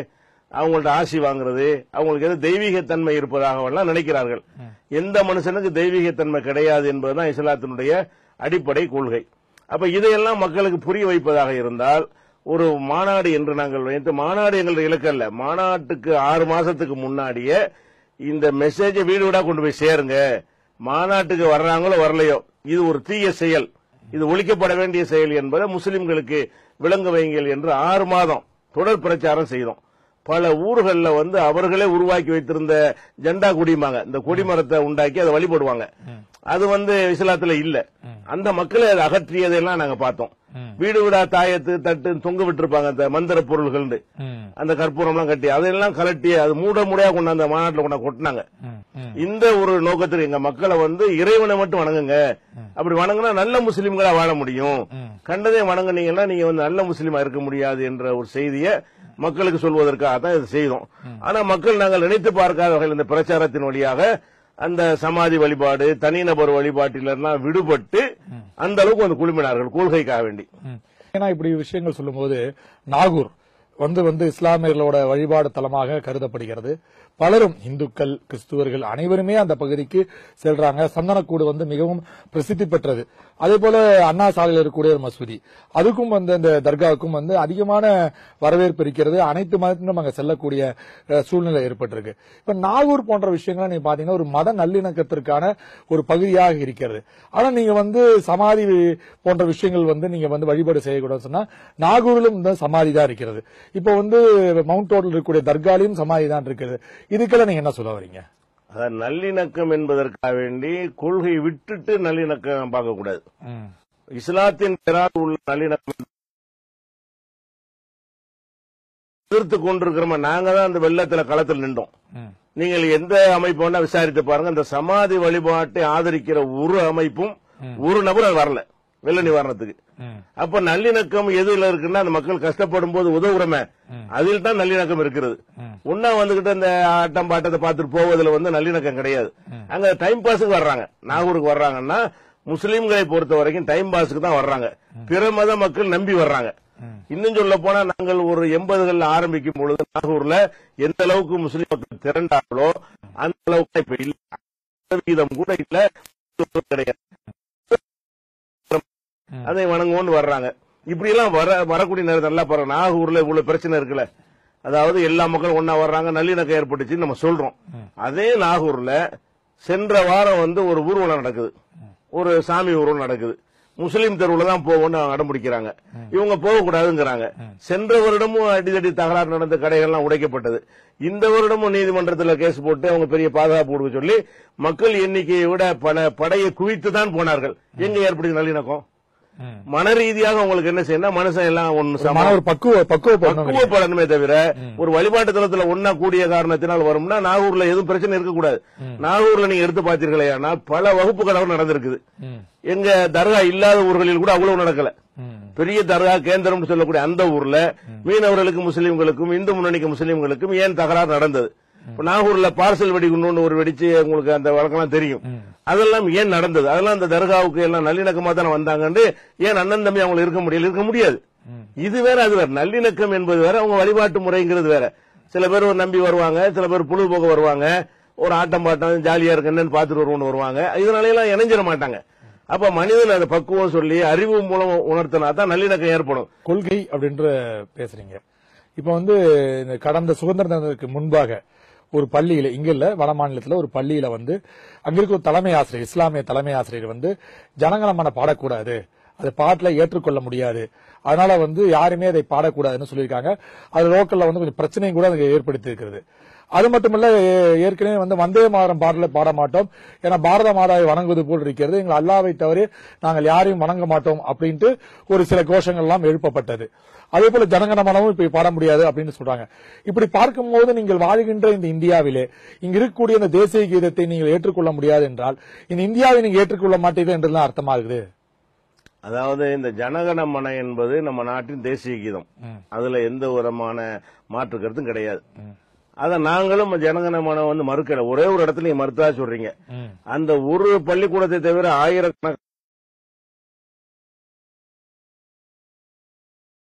அவங்கள்ட்ட ஆசி வாங்குறது அவங்களுக்கு எது தெய்வீகத்தன்மை இருப்பதாக எல்லாம் நினைக்கிறார்கள் எந்த மனுஷனுக்கு தெய்வீகத்தன்மை கிடையாது என்பதுதான் இஸ்லாத்தினுடைய அடிப்படை கொள்கை அப்ப இதையெல்லாம் மக்களுக்கு புரிய வைப்பதாக இருந்தால் ஒரு மாநாடு என்று நாங்கள் வைத்து மாநாடு எங்களுடைய இலக்கு அல்ல மாநாட்டுக்கு ஆறு மாசத்துக்கு முன்னாடியே இந்த மெசேஜை வீடு வீடா கொண்டு போய் சேருங்க மாநாட்டுக்கு வர்றாங்களோ வரலையோ இது ஒரு தீய செயல் இது ஒழிக்கப்பட வேண்டிய செயல் என்பதை முஸ்லிம்களுக்கு விளங்க வைங்கள் என்று ஆறு மாதம் தொடர் பிரச்சாரம் செய்தோம் பல ஊர்கள்ல வந்து அவர்களே உருவாக்கி வைத்திருந்த ஜெண்டா கொடிமாங்க இந்த கொடிமரத்தை உண்டாக்கி அதை வழிபடுவாங்க அது வந்து இஸ்லாத்துல இல்ல அந்த மக்களை அதை அகற்றியதெல்லாம் நாங்க பார்த்தோம் வீடு வீடா தாயத்து தட்டு தொங்க விட்டுருப்பாங்க அந்த மந்திர பொருள்கள் அந்த கற்பூரம் எல்லாம் கட்டி அதெல்லாம் கலட்டி அது மூட மூடையா கொண்டு அந்த மாநாட்டில் கொண்டு கொட்டினாங்க இந்த ஒரு நோக்கத்தில் எங்க மக்களை வந்து இறைவனை மட்டும் வணங்குங்க அப்படி வணங்கினா நல்ல முஸ்லிம்களா வாழ முடியும் கண்டதே வணங்குனீங்கன்னா நீங்க வந்து நல்ல முஸ்லீமா இருக்க முடியாது என்ற ஒரு செய்தியை மக்களுக்கு சொல்வதற்காக தான் இதை செய்தோம் ஆனா மக்கள் நாங்கள் நினைத்து பார்க்காத வகையில் இந்த பிரச்சாரத்தின் வழியாக அந்த சமாதி வழிபாடு தனிநபர் வழிபாட்டிலெல்லாம் விடுபட்டு அந்த அளவுக்கு வந்து குழுமினார்கள் கொள்கைக்காக வேண்டி ஏன்னா இப்படி விஷயங்கள் சொல்லும்போது நாகூர் வந்து வந்து இஸ்லாமியர்களோட வழிபாடு தலமாக கருதப்படுகிறது பலரும் இந்துக்கள் கிறிஸ்துவர்கள் அனைவருமே அந்த பகுதிக்கு செல்றாங்க சந்தனக்கூடு வந்து மிகவும் பிரசித்தி பெற்றது அதே போல அண்ணா சாலையில் இருக்கக்கூடிய ஒரு மசூதி அதுக்கும் வந்து அந்த தர்காவுக்கும் வந்து அதிகமான வரவேற்பு இருக்கிறது அனைத்து மதத்தினரும் அங்க செல்லக்கூடிய அஹ், சூழ்நிலை ஏற்பட்டிருக்கு இப்ப நாகூர் போன்ற விஷயங்கள் நீங்க பாத்தீங்கன்னா ஒரு மத நல்லிணக்கத்திற்கான ஒரு பகுதியாக இருக்கிறது ஆனா நீங்க வந்து சமாதி போன்ற விஷயங்கள் வந்து நீங்க வந்து வழிபாடு செய்யக்கூடாதுன்னு சொன்னா நாகூரிலும் இந்த சமாதி தான் இருக்கிறது இப்போ வந்து மவுண்ட் ரோட்ல இருக்கக்கூடிய தர்காலையும் சமாதி தான் இருக்கிறது இதுக்கெல்லாம் நீங்க என்ன சொல்ல வரீங்க அதாவது நல்லிணக்கம் என்பதற்காக வேண்டி கொள்கை விட்டுட்டு நல்லிணக்கம் பார்க்கக்கூடாது இஸ்லாத்தின் பெயரால் உள்ள நல்லிணக்கம் எதிர்த்து கொண்டிருக்கிறோமா நாங்க தான் அந்த வெள்ளத்துல களத்தில் நின்றோம் நீங்கள் எந்த அமைப்பு வேணா விசாரித்து பாருங்க அந்த சமாதி வழிபாட்டை ஆதரிக்கிற ஒரு அமைப்பும் ஒரு நபர் அது வரல வெள்ள நிவாரணத்துக்கு அப்ப நல்லிணக்கம் எதுல இருக்குன்னா அந்த மக்கள் கஷ்டப்படும் போது உதவுறமே அதில் தான் நல்லிணக்கம் இருக்கிறது ஒன்னா வந்துகிட்டு அந்த ஆட்டம் பாட்டத்தை பார்த்துட்டு போவதுல வந்து நல்லிணக்கம் கிடையாது அங்க டைம் பாஸுக்கு வர்றாங்க நாகூருக்கு வர்றாங்கன்னா முஸ்லிம்களை பொறுத்த வரைக்கும் டைம் பாஸுக்கு தான் வர்றாங்க பிற மத மக்கள் நம்பி வர்றாங்க இன்னும் சொல்ல போனா நாங்கள் ஒரு எண்பதுகள்ல ஆரம்பிக்கும் பொழுது நாகூர்ல எந்த அளவுக்கு முஸ்லிம் மக்கள் திரண்டாங்களோ அந்த அளவுக்கு இப்ப இல்ல சதவீதம் கூட இல்ல கிடையாது அதை வணங்குவோன்னு வர்றாங்க இப்படி எல்லாம் வர வரக்கூடிய நேரத்தில் நல்லா பாருங்க நாகூர்ல இவ்வளவு பிரச்சனை இருக்குல்ல அதாவது எல்லா மக்களும் ஒன்னா வர்றாங்க நல்லிணக்கம் ஏற்பட்டுச்சுன்னு நம்ம சொல்றோம் அதே நாகூர்ல சென்ற வாரம் வந்து ஒரு ஊர்வலம் நடக்குது ஒரு சாமி ஊர்வலம் நடக்குது முஸ்லீம் தெருவுல தான் போகணும்னு அவங்க அடம்பிடிக்கிறாங்க இவங்க போகக்கூடாதுங்கிறாங்க சென்ற வருடமும் அடிதடி தகராறு நடந்த கடைகள்லாம் உடைக்கப்பட்டது இந்த வருடமும் நீதிமன்றத்தில் கேஸ் போட்டு அவங்க பெரிய பாதுகாப்பு கொடுக்க சொல்லி மக்கள் எண்ணிக்கையை விட பல படையை குவித்து தான் போனார்கள் எங்க ஏற்படுது நல்லிணக்கம் மன ரீதியாக உங்களுக்கு என்ன செய்யணும் மனுஷன் எல்லாம் ஒன்னு சமம். மன ஒரு பக்குவ பக்குவப்படணும் பக்குவப்படணுமே தவிர ஒரு வழிபாட்டு தளத்துல ஒன்னா கூடிய காரணத்தினால் வரும்னா நாகூர்ல எதுவும் பிரச்சனை இருக்கக்கூடாது நாகூர்ல நீங்க எடுத்து பார்த்தீர்களே ஆனால் பல வகுப்பு கலவரம் நடந்திருக்குது எங்க தர்கா இல்லாத ஊர்களில் கூட அவ்வளவு நடக்கல பெரிய தர்கா கேந்திரம் சொல்லக்கூடிய அந்த ஊர்ல மீனவர்களுக்கு முஸ்லீம்களுக்கும் இந்து முன்னணிக்கு முஸ்லீம்களுக்கும் ஏன் தகராறு நடந்தது இப்ப நாகூர்ல பார்சல் வெடிக்கணும்னு ஒரு வெடிச்சு உங்களுக்கு அந்த வழக்கம்லாம் தெரியும் அதெல்லாம் ஏன் நடந்தது அதெல்லாம் அந்த தர்காவுக்கு எல்லாம் நல்லிணக்கமா தானே வந்தாங்கன்னு ஏன் அண்ணன் தம்பி அவங்க இருக்க முடியல இருக்க முடியாது இது வேற அது வேற நல்லிணக்கம் என்பது வேற அவங்க வழிபாட்டு முறைங்கிறது வேற சில பேர் ஒரு நம்பி வருவாங்க சில பேர் பொழுதுபோக வருவாங்க ஒரு ஆட்டம் பாட்டம் ஜாலியா இருக்கு என்னன்னு பார்த்துட்டு வருவோம்னு வருவாங்க இதனால எல்லாம் இணைஞ்சிட மாட்டாங்க அப்ப மனிதன் அதை பக்குவம் சொல்லி அறிவு மூலம் உணர்த்தினா தான் நல்லிணக்கம் ஏற்படும் கொள்கை அப்படின்ற பேசுறீங்க இப்ப வந்து இந்த கடந்த சுதந்திர தினத்திற்கு முன்பாக ஒரு பள்ளியில இங்க இல்ல வட மாநிலத்துல ஒரு பள்ளியில வந்து அங்க இருக்க ஒரு தலைமை ஆசிரியர் இஸ்லாமிய தலைமை ஆசிரியர் வந்து ஜனகணமன பாடக்கூடாது அது பாட்டுல ஏற்றுக்கொள்ள முடியாது அதனால வந்து யாருமே அதை பாடக்கூடாதுன்னு சொல்லியிருக்காங்க அது லோக்கல்ல வந்து கொஞ்சம் பிரச்சனையும் கூட அதுக்கு ஏற்படுத்தி இருக்கிறது அது மட்டுமல்ல ஏ- ஏற்கனவே வந்து வந்தே மாதம் பாடல பாட மாட்டோம் ஏன்னா பாரத மாதாவை வணங்குவது போல் இருக்கிறது எங்கள் அல்லாவை தவிர நாங்கள் யாரையும் வணங்க மாட்டோம் அப்படின்ட்டு ஒரு சில கோஷங்கள் எல்லாம் எழுப்பப்பட்டது அதே போல ஜனகணமனமும் இப்ப பாட முடியாது அப்படின்னு சொல்றாங்க இப்படி பார்க்கும்போது நீங்கள் வாழ்கின்ற இந்த இந்தியாவிலே இங்க இருக்கக்கூடிய இந்த தேசிய கீதத்தை நீங்கள் ஏற்றுக்கொள்ள முடியாது என்றால் இந்த இந்தியாவை நீங்க ஏற்றுக்கொள்ள மாட்டீர்கள் என்றுதான் அர்த்தமாகுது அதாவது இந்த ஜனகணமன என்பது நம்ம நாட்டின் தேசிய கீதம் அதுல எந்த விதமான மாற்று கருத்தும் கிடையாது அத நாங்களும் ஜனகணமன வந்து மறுக்கல ஒரே ஒரு இடத்துல நீங்க மறுத்தா சொல்றீங்க அந்த ஒரு பள்ளிக்கூடத்தை தவிர ஆயிரக்கணக்கான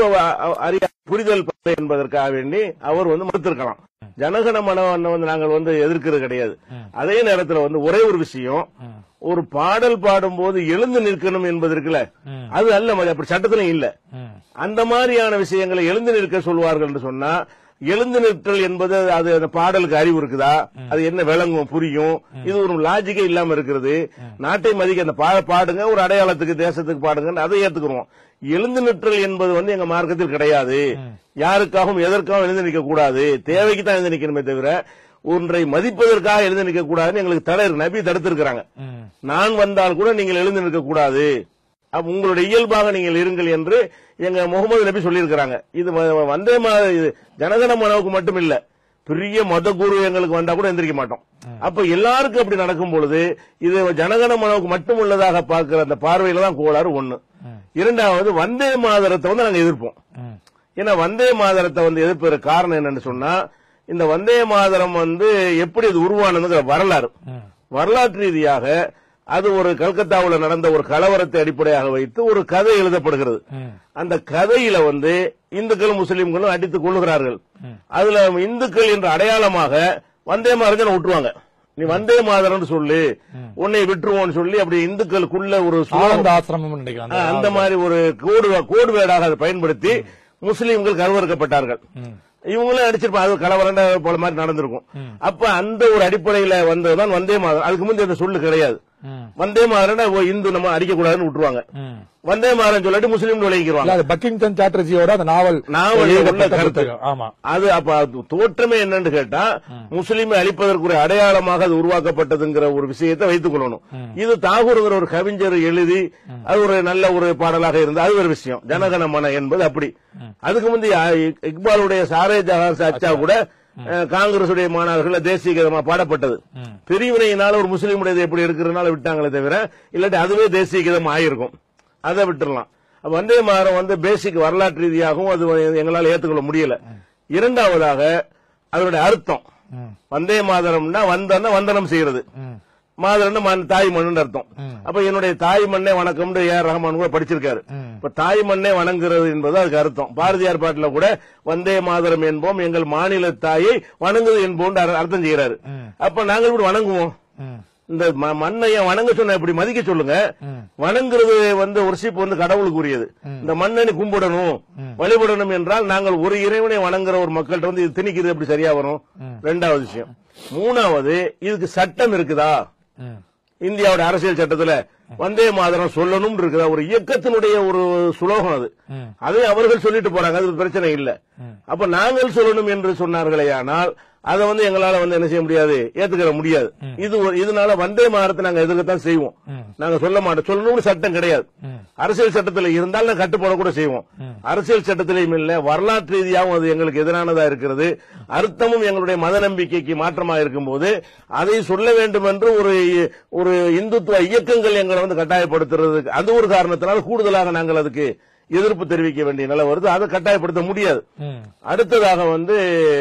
அ- அ- அறிய புரிதல் இல்லை என்பதற்காக வேண்டி அவர் வந்து மறுத்திருக்கலாம் ஜனகன மனவண்ண வந்து நாங்கள் வந்து எதிர்க்கிறது கிடையாது அதே நேரத்துல வந்து ஒரே ஒரு விஷயம் ஒரு பாடல் பாடும்போது எழுந்து நிற்கணும் என்பது இருக்குல்ல அது அல்ல மதி, அப்படி சட்டத்துல இல்ல அந்த மாதிரியான விஷயங்களை எழுந்து நிற்க சொல்வார்கள் என்று சொன்னா எழுந்து நிற்றல் என்பது அது அந்த பாடலுக்கு அறிவு இருக்குதா அது என்ன விளங்கும் புரியும் இது ஒரு லாஜிக்கே இல்லாம இருக்கிறது நாட்டை மதிக்க அந்த பா- பாடுங்க ஒரு அடையாளத்துக்கு தேசத்துக்கு பாடுங்க அதை ஏத்துக்கிறோம் எழுந்து நிற்றல் என்பது வந்து எங்க மார்க்கத்தில் கிடையாது யாருக்காகவும் எதற்காகவும் எழுந்து நிற்க கூடாது தேவைக்கு தான் எழுந்து நிக்கணுமே தவிர ஒன்றை மதிப்பதற்காக எழுந்து நிற்க கூடாதுன்னு எங்களுக்கு தடை இருக்கு நபி தடுத்திருக்கிறாங்க நான் வந்தால் கூட நீங்கள் எழுந்து நிற்க கூடாது அப்ப உங்களுடைய இயல்பாக நீங்கள் இருங்கள் என்று எங்க முகமது நபி சொல்லியிருக்கிறாங்க இது வ- வந்தே மா இது ஜனகன மனவுக்கு மட்டும் இல்ல பெரிய மத குரு எங்களுக்கு வந்தா கூட எந்திரிக்க மாட்டோம் அப்ப எல்லாருக்கும் அப்படி நடக்கும் பொழுது இது ஜனகன மனவுக்கு மட்டும் உள்ளதாக பார்க்கிற அந்த பார்வையில தான் கோளாறு ஒண்ணு இரண்டாவது வந்தே மாதரத்தை வந்து நாங்க எதிர்ப்போம் ஏன்னா வந்தே மாதரத்தை வந்து எதிர்ப்பதற்கு காரணம் என்னன்னு சொன்னா இந்த வந்தே மாதரம் வந்து எப்படி அது உருவானதுங்கிற வரலாறு வரலாற்று ரீதியாக அது ஒரு கல்கத்தாவுல நடந்த ஒரு கலவரத்தை அடிப்படையாக வைத்து ஒரு கதை எழுதப்படுகிறது அந்த கதையில வந்து இந்துக்களும் முஸ்லிம்களும் அடித்துக் கொள்ளுகிறார்கள் அதுல இந்துக்கள் என்ற அடையாளமாக வந்தே மாதரத்தை விட்டுருவாங்க நீ வந்தே மாதரம்னு சொல்லு உன்னை விட்டுருவோம்னு சொல்லி அப்படி இந்துக்களுக்குள்ள ஒரு சுலோகம் ஆனந்த ஆசிரமம் நினைக்கிறேன் ஆ, அந்த மாதிரி ஒரு கோடு கோடு வேடாக அதை பயன்படுத்தி முஸ்லிம்கள் கருவறுக்கப்பட்டார்கள் இவங்களும் அடிச்சிருப்பாங்க அது கலவரண்ட போல மாதிரி நடந்திருக்கும் அப்ப அந்த ஒரு அடிப்படையில வந்ததுதான் வந்தே மாதரம் அதுக்கு முந்தைய அந்த சொல்லு கிடையாது வந்தே மாதரம்னா ஓ, இந்து நம்ம அடிக்க கூடாதுன்னு விட்டுருவாங்க வந்தே மாதரம் சொல்லிட்டு முஸ்லீம் இல்ல, விளைவிக்கிறாங்க அது பக்கிங்டன் சாட்டர்ஜியோட அந்த நாவல் நாவல் எழுதப்பட்ட உள்ள கருத்து. புத்தகம். ஆமா அது அப்ப அது தோற்றமே என்னன்னு கேட்டா முஸ்லீமை அழிப்பதற்குரிய அடையாளமாக அது உருவாக்கப்பட்டதுங்கிற ஒரு விஷயத்தை வைத்துக் கொள்ளணும் இது தாகூருங்கிற ஒரு கவிஞர் எழுதி அது ஒரு நல்ல ஒரு பாடலாக இருந்து அது ஒரு விஷயம் ஜனகன மன என்பது அப்படி அதுக்கு முந்தைய இ- இக்பாலுடைய சாரே ஜஹார் அச்சா கூட அஹ், காங்கிரசுடைய மாணவர்கள் தேசிய கீதமா பாடப்பட்டது பிரிவினையினால ஒரு முஸ்லீமுடையது எப்படி இருக்கிறதுனால விட்டாங்களே தவிர இல்லாட்டி அதுவே தேசிய கீதம் ஆயிருக்கும் அதை விட்டுறலாம் அப்ப வந்தே மாதரம் வந்து பேசிக் வரலாற்று ரீதியாகவும் அது எங்களால் ஏத்துக்கொள்ள முடியல இரண்டாவதாக அதனுடைய அர்த்தம் வந்தே மாதரம்னா வந்தன்னா வந்தனம் செய்யறது மாதரம்னா மண் தாய் மண்ணுன்னு அர்த்தம் அப்ப என்னுடைய தாய் மண்ணே வணக்கம்னு ஏஆர் ரஹ்மான் கூட படிச்சிருக்காரு இப்ப தாய் மண்ணே வணங்குறது என்பது அதுக்கு அர்த்தம் பாரதியார் பாட்டுல கூட வந்தே மாதரம் என்போம் எங்கள் மாநில தாயை வணங்குது என்போம் அர்த்தம் செய்யறாரு அப்ப நாங்கள் இப்படி வணங்குவோம் இந்த ம- மண்ணை ஏன் வணங்க சொன்ன இப்படி மதிக்க சொல்லுங்க வணங்குறது வந்து ஒர்ஷிப் வந்து கடவுளுக்கு உரியது இந்த மண்ணை நீ கும்பிடணும் வழிபடணும் என்றால் நாங்கள் ஒரு இறைவனை வணங்குற ஒரு மக்கள்கிட்ட வந்து இது திணிக்கிறது எப்படி சரியா வரும் ரெண்டாவது விஷயம் மூணாவது இதுக்கு சட்டம் இருக்குதா இந்தியாவோட அரசியல் சட்டத்துல வந்தே மாதரம் சொல்லணும் இருக்குதா ஒரு இயக்கத்தினுடைய ஒரு சுலோகம் அது அதை அவர்கள் சொல்லிட்டு போறாங்க அது பிரச்சனை இல்ல அப்ப நாங்கள் சொல்லணும் என்று சொன்னார்களே ஆனால் அதை வந்து எங்களால வந்து என்ன செய்ய முடியாது ஏத்துக்கிற முடியாது இது ஒரு இதனால வந்தே மாதரத்தை நாங்க எதிர்க்கத்தான் செய்வோம் நாங்க சொல்ல மாட்டோம் சொல்லணும்னு சட்டம் கிடையாது அரசியல் சட்டத்தில் இருந்தால் நாங்க கட்டுப்பாட கூட செய்வோம் அரசியல் சட்டத்திலையும் இல்ல வரலாற்று ரீதியாகவும் அது எங்களுக்கு எதிரானதா இருக்கிறது அர்த்தமும் எங்களுடைய மத நம்பிக்கைக்கு மாற்றமாக இருக்கும்போது அதை சொல்ல வேண்டும் என்று ஒரு ஒரு இந்துத்துவ இயக்கங்கள் எங்களை வந்து கட்டாயப்படுத்துறதுக்கு அது ஒரு காரணத்தினால் கூடுதலாக நாங்கள் அதுக்கு எதிர்ப்பு தெரிவிக்க வேண்டிய நிலை வருது அதை கட்டாயப்படுத்த முடியாது அடுத்ததாக வந்து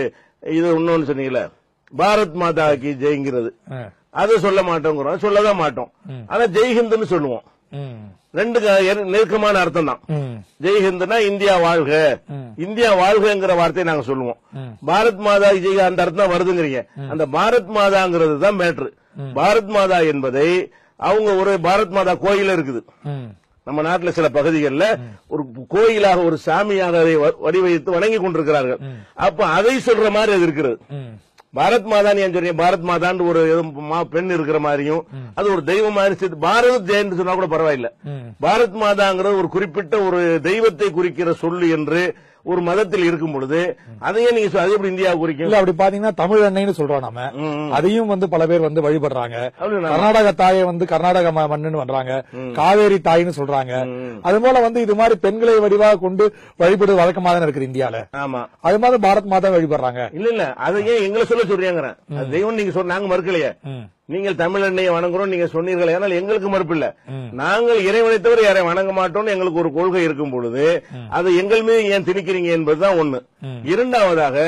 இது இன்னொன்னு சொன்னீங்கல்ல பாரத் மாதா கி ஜெய்ங்கிறது அது சொல்ல மாட்டோங்கிறோம் சொல்லதான் மாட்டோம் ஆனா ஜெய்ஹிந்த்னு சொல்லுவோம் ரெண்டு க- எரு- நெருக்கமான அர்த்தம் தான் ஜெய்ஹிந்த்னா இந்தியா வாழ்க இந்தியா வாழ்கங்கிற வார்த்தையை நாங்க சொல்லுவோம் பாரத் மாதா கி ஜெய் அந்த அர்த்தம் தான் வருதுங்கிறீங்க அந்த பாரத் மாதாங்கிறது தான் மேட்ரு பாரத் மாதா என்பதை அவங்க ஒரு பாரத் மாதா கோயில் இருக்குது நம்ம நாட்டுல சில பகுதிகளில் ஒரு கோயிலாக ஒரு சாமியாக அதை வ- வடிவமைத்து வணங்கி கொண்டிருக்கிறார்கள் அப்ப அதை சொல்ற மாதிரி அது இருக்கிறது பாரத் மாதான் ஏன் சொல்றீங்க பாரத் மாதான்னு ஒரு ஏதோ மா- பெண் இருக்கிற மாதிரியும் அது ஒரு தெய்வம் மாதிரி சேர்த்து பாரத் ஜெயந்த் சொன்னா கூட பரவாயில்ல பாரத் மாதாங்கிறது ஒரு குறிப்பிட்ட ஒரு தெய்வத்தை குறிக்கிற சொல்லு என்று ஒரு மதத்தில் இருக்கும் பொழுது அதையே நீங்க சொ- அது எப்படி இந்தியா குறிக்கும் இல்ல அப்படி பாத்தீங்கன்னா தமிழ் அன்னைன்னு சொல்றோம் நம்ம அதையும் வந்து பல பேர் வந்து வழிபடுறாங்க அப்படி நான் கர்நாடக தாயை வந்து கர்நாடக ம- மண்ணுன்னு பண்றாங்க காவேரி தாயின்னு சொல்றாங்க அது போல வந்து இது மாதிரி பெண்களை வடிவாக கொண்டு வழிபடுவது வழக்கமா தானே இருக்குது இந்தியால ஆமா அது மாதிரி பாரத் மாதா வழிபடுறாங்க இல்ல இல்ல அதை ஏன் எங்களை சொல்ல சொல்றீங்க அது தெய்வம் நீங்க சொன்ன நாங்க மறுக்கலையே நீங்கள் தமிழ் எண்ணெயை வணங்குறோம் நீங்க சொன்னீர்கள் ஆனால் எங்களுக்கு மறுப்பு இல்ல நாங்கள் இறைவனை தவிர யாரை வணங்க மாட்டோம்னு எங்களுக்கு ஒரு கொள்கை இருக்கும் பொழுது அதை எங்கள் மீது ஏன் திணிக்கிறீங்க என்பதுதான் ஒண்ணு இரண்டாவதாக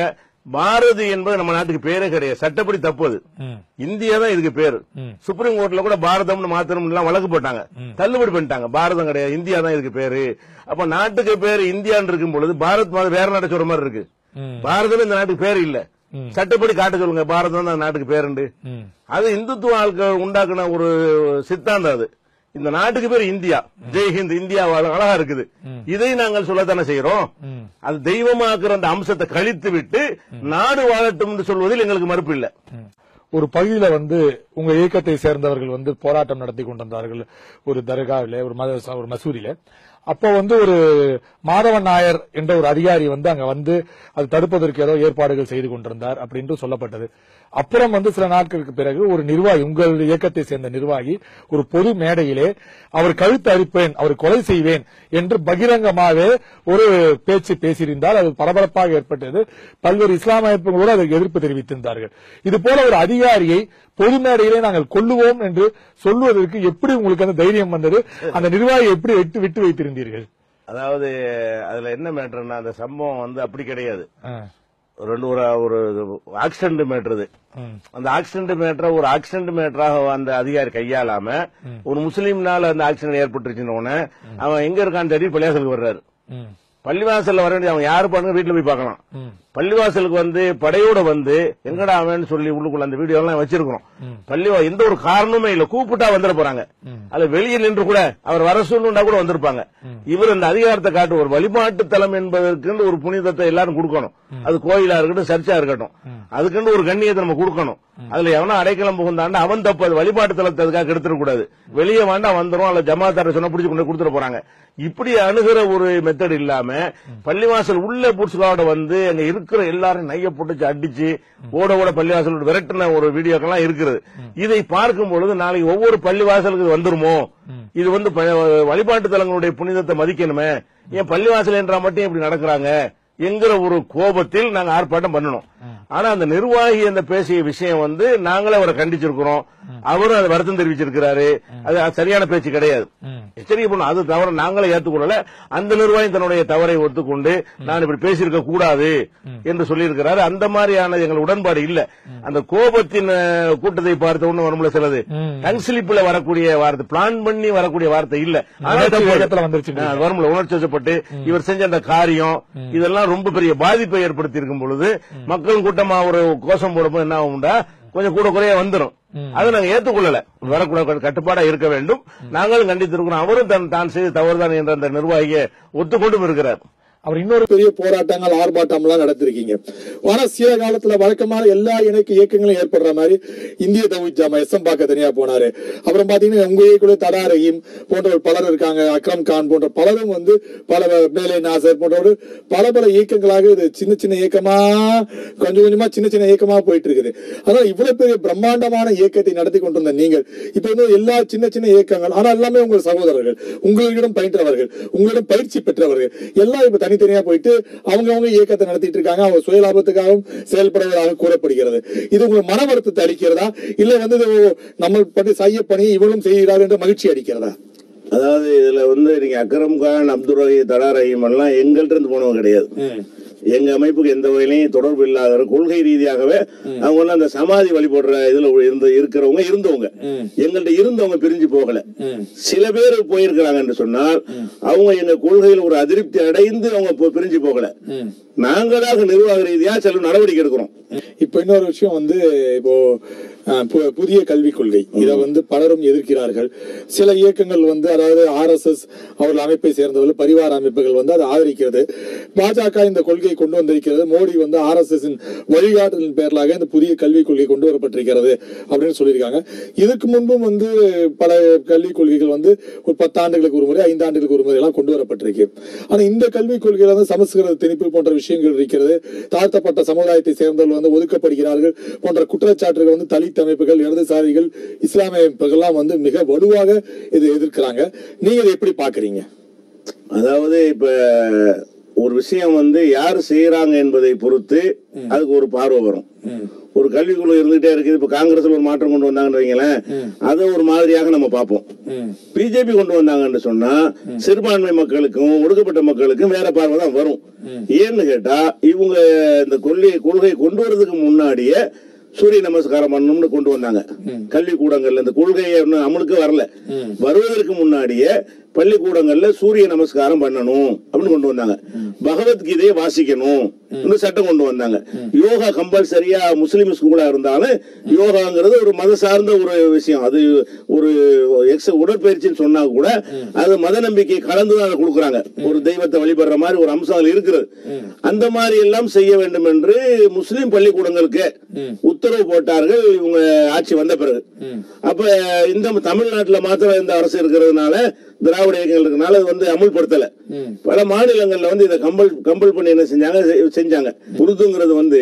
பாரதி என்பது நம்ம நாட்டுக்கு பேரே கிடையாது சட்டப்படி தப்பு அது ம். இந்தியா தான் இதுக்கு பேரு ம். சுப்ரீம் கோர்ட்ல கூட பாரதம்னு மாத்திரம் எல்லாம் வழக்கு போட்டாங்க தள்ளுபடி பண்ணிட்டாங்க பாரதம் கிடையாது இந்தியா தான் இதுக்கு பேரு அப்ப நாட்டுக்கு பேரு இந்தியான்னு இருக்கும் பொழுது பாரத் மாதிரி வேற நாட்டை சொல்ற மாதிரி இருக்கு ம். பாரதம் இந்த நாட்டுக்கு பேரு இல்ல சட்டப்படி காட்ட சொல்லுங்க பாரதம் தான் அந்த நாட்டுக்கு பேருண்டு ம். அது இந்துத்துவ ஆட்கள் உண்டாக்குன ஒரு சித்தாந்தம் அது இந்த நாட்டுக்கு பேர் இந்தியா ஜெய் ஹிந்த் இந்தியா அழ- அழகா இருக்குது இதை நாங்கள் சொல்லத்தானே செய்யறோம் ம். அது தெய்வமாக்குற அந்த அம்சத்தை கழித்து விட்டு நாடு வாழட்டும் என்று சொல்வதில் எங்களுக்கு மறுப்பு இல்லை ஒரு பகுதியில வந்து உங்க இயக்கத்தை சேர்ந்தவர்கள் வந்து போராட்டம் நடத்தி கொண்டிருந்தார்கள் ஒரு தர்காவில ஒரு மத ஒரு மசூதியில அப்போ வந்து ஒரு மாதவன் நாயர் என்ற ஒரு அதிகாரி வந்து அங்க வந்து அது தடுப்பதற்கு ஏதோ ஏற்பாடுகள் செய்து கொண்டிருந்தார் அப்படின்ட்டு சொல்லப்பட்டது அப்புறம் வந்து சில நாட்களுக்கு பிறகு ஒரு நிர்வாகி உங்கள் இயக்கத்தை சேர்ந்த நிர்வாகி ஒரு பொது மேடையிலே அவர் கழுத்து அரிப்பேன் அவர் கொலை செய்வேன் என்று பகிரங்கமாகவே ஒரு பேச்சு பேசியிருந்தால் அது பரபரப்பாக ஏற்பட்டது பல்வேறு இஸ்லாமிய அமைப்புகளோடு அதற்கு எதிர்ப்பு தெரிவித்திருந்தார்கள் இது போல ஒரு அதிகாரியை பொது மேடையிலே நாங்கள் கொல்லுவோம் என்று சொல்வதற்கு எப்படி உங்களுக்கு அந்த தைரியம் வந்தது அந்த நிர்வாகியை எப்படி விட்டு விட்டு வைத்திருந்தீர்கள் அதாவது அதுல என்ன மேட்டர்னா அந்த சம்பவம் வந்து அப்படி கிடையாது ஆ, ரெண்டு ஒரு ஒரு ஆக்சிடென்ட் மேட்டர் இது ம், அந்த ஆக்சிடென்ட் மேட்டரை ஒரு ஆக்சிடென்ட் மேட்டராக அந்த அதிகாரி கையாளாம ஒரு முஸ்லீம்னால அந்த ஆக்சிடென்ட் ஏற்பட்டுருச்சுன்னு உடனே அவன் எங்க இருக்கான்னு தெரியும் பள்ளிவாசலுக்கு வர்றாரு ம், பள்ளிவாசல்ல வர வேண்டிய அவன் யாரு பண்ணுங்க வீட்டுல போய் பார்க்கலாம் ம். பள்ளிவாசலுக்கு வந்து படையோட வந்து எங்கடா அவன் சொல்லி உள்ளுக்குள்ள அந்த வீடியோ எல்லாம் வச்சிருக்கிறோம் பள்ளி எந்த ஒரு காரணமுமே இல்ல கூப்பிட்டா வந்துட போறாங்க அது வெளியே நின்று கூட அவர் வர சொல்லுண்டா கூட வந்திருப்பாங்க இவர் அந்த அதிகாரத்தை காட்டு ஒரு வழிபாட்டு தலம் என்பதற்கு ஒரு புனிதத்தை எல்லாரும் கொடுக்கணும் அது கோயிலா இருக்கட்டும் சர்ச்சா இருக்கட்டும் அதுக்குன்னு ஒரு கண்ணியத்தை நம்ம கொடுக்கணும் அதுல எவனா அடைக்கலம் புகுந்தாண்டா அவன் தப்பு அது வழிபாட்டு தலத்தை அதுக்காக கெடுத்துட கூடாது வெளியே வேண்டா வந்துரும் அல்ல ஜமாத்தார சொன்னா பிடிச்சு கொண்டு கொடுத்துட போறாங்க இப்படி அணுகிற ஒரு மெத்தட் இல்லாம பள்ளிவாசல் உள்ள புடிச்சுக்காவோட வந்து அங்க இருக்கிற எல்லாரும் நைய போட்டு அடிச்சு ஓட ஓட பள்ளிவாசல் விரட்டின ஒரு வீடியோக்கெல்லாம் இருக்கிறது இதை பார்க்கும் பொழுது நாளைக்கு ஒவ்வொரு பள்ளிவாசலுக்கு இது வந்துருமோ இது வந்து ப- வழிபாட்டு தலங்களுடைய புனிதத்தை மதிக்கணுமே ஏன் பள்ளிவாசல் என்றா மட்டும் இப்படி நடக்கிறாங்க என்கிற ஒரு கோபத்தில் நாங்க ஆர்ப்பாட்டம் பண்ணணும் ஆனா அந்த நிர்வாகி அந்த பேசிய விஷயம் வந்து நாங்களே அவரை கண்டிச்சிருக்கிறோம் அவரும் அதை வருத்தம் தெரிவிச்சிருக்கிறாரு அது சரியான பேச்சு கிடையாது எச்சரிக்கை பண்ணணும் அது தவிர நாங்களே ஏத்துக்கொள்ளல அந்த நிர்வாகி தன்னுடைய தவறை ஒத்துக்கொண்டு நான் இப்படி பேசியிருக்க கூடாது என்று சொல்லியிருக்கிறாரு அந்த மாதிரியான எங்கள் உடன்பாடு இல்ல அந்த கோபத்தின் அஹ், கூட்டத்தை பார்த்த ஒண்ணு வரும்ல சிலது டங் ஸ்லிப்ல வரக்கூடிய வார்த்தை பிளான் பண்ணி வரக்கூடிய வார்த்தை இல்ல ஆனா உணர்ச்சி தப்பு. வேகத்துல வந்துருச்சு. ஆ, வரும்ல உணர்ச்சி வசப்பட்டு இவர் செஞ்ச அந்த காரியம் இதெல்லாம் ரொம்ப பெரிய பாதிப்பை ஏற்படுத்தி இருக்கும் பொழுது மக்கள் கூட்டமா ஒரு கோஷம் போடும்போது என்ன ஆகும்டா கொஞ்சம் கூட குறைய வந்துரும் அதை நாங்க ஏத்துக்கொள்ளல வரக்கூடாது கட்டுப்பாடா இருக்க வேண்டும் நாங்களும் கண்டித்திருக்கிறோம் அவரும் தன் தான் செய்த தவறுதான் என்ற அந்த நிர்வாகியை ஒத்துக்கொண்டும் இருக்கிறார் அவர் இன்னொரு பெரிய போராட்டங்கள் ஆர்ப்பாட்டம் எல்லாம் நடத்திருக்கீங்க ஆனா சில காலத்துல வழக்கமான எல்லா இணைக்கு இயக்கங்களும் ஏற்படுற மாதிரி இந்திய தவித் ஜாமா எஸ் எம் பாக்க தனியா போனாரு அப்புறம் பாத்தீங்கன்னா உங்க இயக்குள்ள தடா ரஹீம் போன்றவர் பலர் இருக்காங்க அக்ரம் கான் போன்ற பலரும் வந்து பல மேலே நாசர் போன்றவர் பல பல இயக்கங்களாக இது சின்ன சின்ன இயக்கமா கொஞ்சம் கொஞ்சமா சின்ன சின்ன இயக்கமா போயிட்டு இருக்குது அதனால இவ்வளவு பெரிய பிரம்மாண்டமான இயக்கத்தை நடத்தி கொண்டிருந்த நீங்கள் இப்ப வந்து எல்லா சின்ன சின்ன இயக்கங்கள் ஆனா எல்லாமே உங்கள் சகோதரர்கள் உங்களிடம் பயின்றவர்கள் உங்களிடம் பயிற்சி பெற்றவர்கள் எல்லாம் இப்ப தனித்தனியா போயிட்டு அவங்க அவங்க இயக்கத்தை நடத்திட்டு இருக்காங்க அவங்க சுயலாபத்துக்காகவும் செயல்படுவதாக கூறப்படுகிறது இது உங்களுக்கு மன வருத்தத்தை அளிக்கிறதா இல்ல வந்து இது நம்ம பற்றி செய்ய பணி இவளும் செய்கிறார் என்று மகிழ்ச்சி அளிக்கிறதா அதாவது இதுல வந்து நீங்க அக்ரம் கான் அப்துல் ரஹீம் தடா ரஹீம் எல்லாம் எங்கள்ட்ட இருந்து போனவங்க கிடையாது எங்க அமைப்புக்கு எந்த வகையிலையும் தொடர்பு இல்லாத கொள்கை ரீதியாகவே அவங்க வந்து அந்த சமாதி வழிபடுற இதுல இருந்து இருக்கிறவங்க இருந்தவங்க எங்கள்ட்ட இருந்தவங்க பிரிஞ்சு போகல சில பேர் போயிருக்கிறாங்க என்று சொன்னால் அவங்க எங்க கொள்கையில் ஒரு அதிருப்தி அடைந்து அவங்க போ- பிரிஞ்சு போகல நாங்களாக நிர்வாக ரீதியா சில நடவடிக்கை எடுக்கிறோம் இப்ப இன்னொரு விஷயம் வந்து இப்போ அஹ், பு- புதிய கல்விக் கொள்கை இதை வந்து பலரும் எதிர்க்கிறார்கள் சில இயக்கங்கள் வந்து அதாவது ஆர் எஸ் எஸ் அவர்கள் அமைப்பை சேர்ந்தவர்கள் பரிவார அமைப்புகள் வந்து அதை ஆதரிக்கிறது பாஜக இந்த கொள்கையை கொண்டு வந்திருக்கிறது மோடி வந்து ஆர் எஸ் எஸ் வழிகாட்டுதலின் பேரலாக இந்த புதிய கல்விக் கொள்கை கொண்டு வரப்பட்டிருக்கிறது அப்படின்னு சொல்லியிருக்காங்க இதுக்கு முன்பும் வந்து பல கல்விக் கொள்கைகள் வந்து ஒரு பத்தாண்டுகளுக்கு ஒரு முறை ஐந்தாண்டுகளுக்கு ஒரு முறை எல்லாம் கொண்டு வரப்பட்டிருக்கு ஆனா இந்த கல்விக் கொள்கையில வந்து சமஸ்கிருத திணிப்பு போன்ற விஷயங்கள் இருக்கிறது தாழ்த்தப்பட்ட சமுதாயத்தை சேர்ந்தவர்கள் வந்து ஒதுக்கப்படுகிறார்கள் போன்ற குற்றச்சாட்டுகள் வந்து தலித் அமைப்புகள் இடதுசாரிகள் இஸ்லாமிய அமைப்புகள்லாம் வந்து மிக வலுவாக இதை எதிர்க்கிறாங்க நீங்க இதை எப்படி பாக்குறீங்க அதாவது இப்ப ஒரு விஷயம் வந்து யார் செய்யறாங்க என்பதை பொறுத்து அதுக்கு ஒரு பார்வை வரும் ஒரு கல்விக்குழு இருந்துகிட்டே இருக்குது இப்ப காங்கிரஸ்ல ஒரு மாற்றம் கொண்டு வந்தாங்கன்னு வைங்களேன் அதை ஒரு மாதிரியாக நம்ம பார்ப்போம் பிஜேபி கொண்டு வந்தாங்கன்னு சொன்னா சிறுபான்மை மக்களுக்கும் ஒடுக்கப்பட்ட மக்களுக்கும் வேற பார்வை தான் வரும் ஏன்னு கேட்டா இவங்க இந்த கொள்கை கொள்கை கொண்டு வரதுக்கு முன்னாடியே சூரிய நமஸ்காரம் பண்ணணும்னு கொண்டு வந்தாங்க கல்விக்கூடங்கள்ல இந்த கொள்கையை இன்னும் அமலுக்கு வரல வருவதற்கு முன்னாடியே பள்ளிக்கூடங்கள்ல சூரிய நமஸ்காரம் பண்ணணும் அப்படின்னு கொண்டு வந்தாங்க பகவத்கீதையை வாசிக்கணும் இந்த சட்டம் கொண்டு வந்தாங்க யோகா கம்பல்சரியா முஸ்லீம் ஸ்கூலா இருந்தாலும் யோகாங்கிறது ஒரு மத சார்ந்த ஒரு விஷயம் அது ஒரு எக்ஸ் உடற்பயிற்சின்னு சொன்னா கூட அது மத நம்பிக்கை கலந்து தான் அதை கொடுக்குறாங்க ஒரு தெய்வத்தை வழிபடுற மாதிரி ஒரு அம்சம் அதுல இருக்கிறது அந்த மாதிரி எல்லாம் செய்ய வேண்டும் என்று முஸ்லீம் பள்ளிக்கூடங்களுக்கு உத்தரவு போட்டார்கள் இவங்க ஆட்சி வந்த பிறகு அப்ப இந்த தமிழ்நாட்டுல மாத்திரம் இந்த அரசு இருக்கிறதுனால திராவிட இயக்கங்கள் இருக்கனால அது வந்து அமுல்படுத்தல பல மாநிலங்கள்ல வந்து இதை கம்பல் கம்பல் பண்ணி என்ன செஞ்சாங்க செ- செஞ்சாங்க உருதுங்கிறது வந்து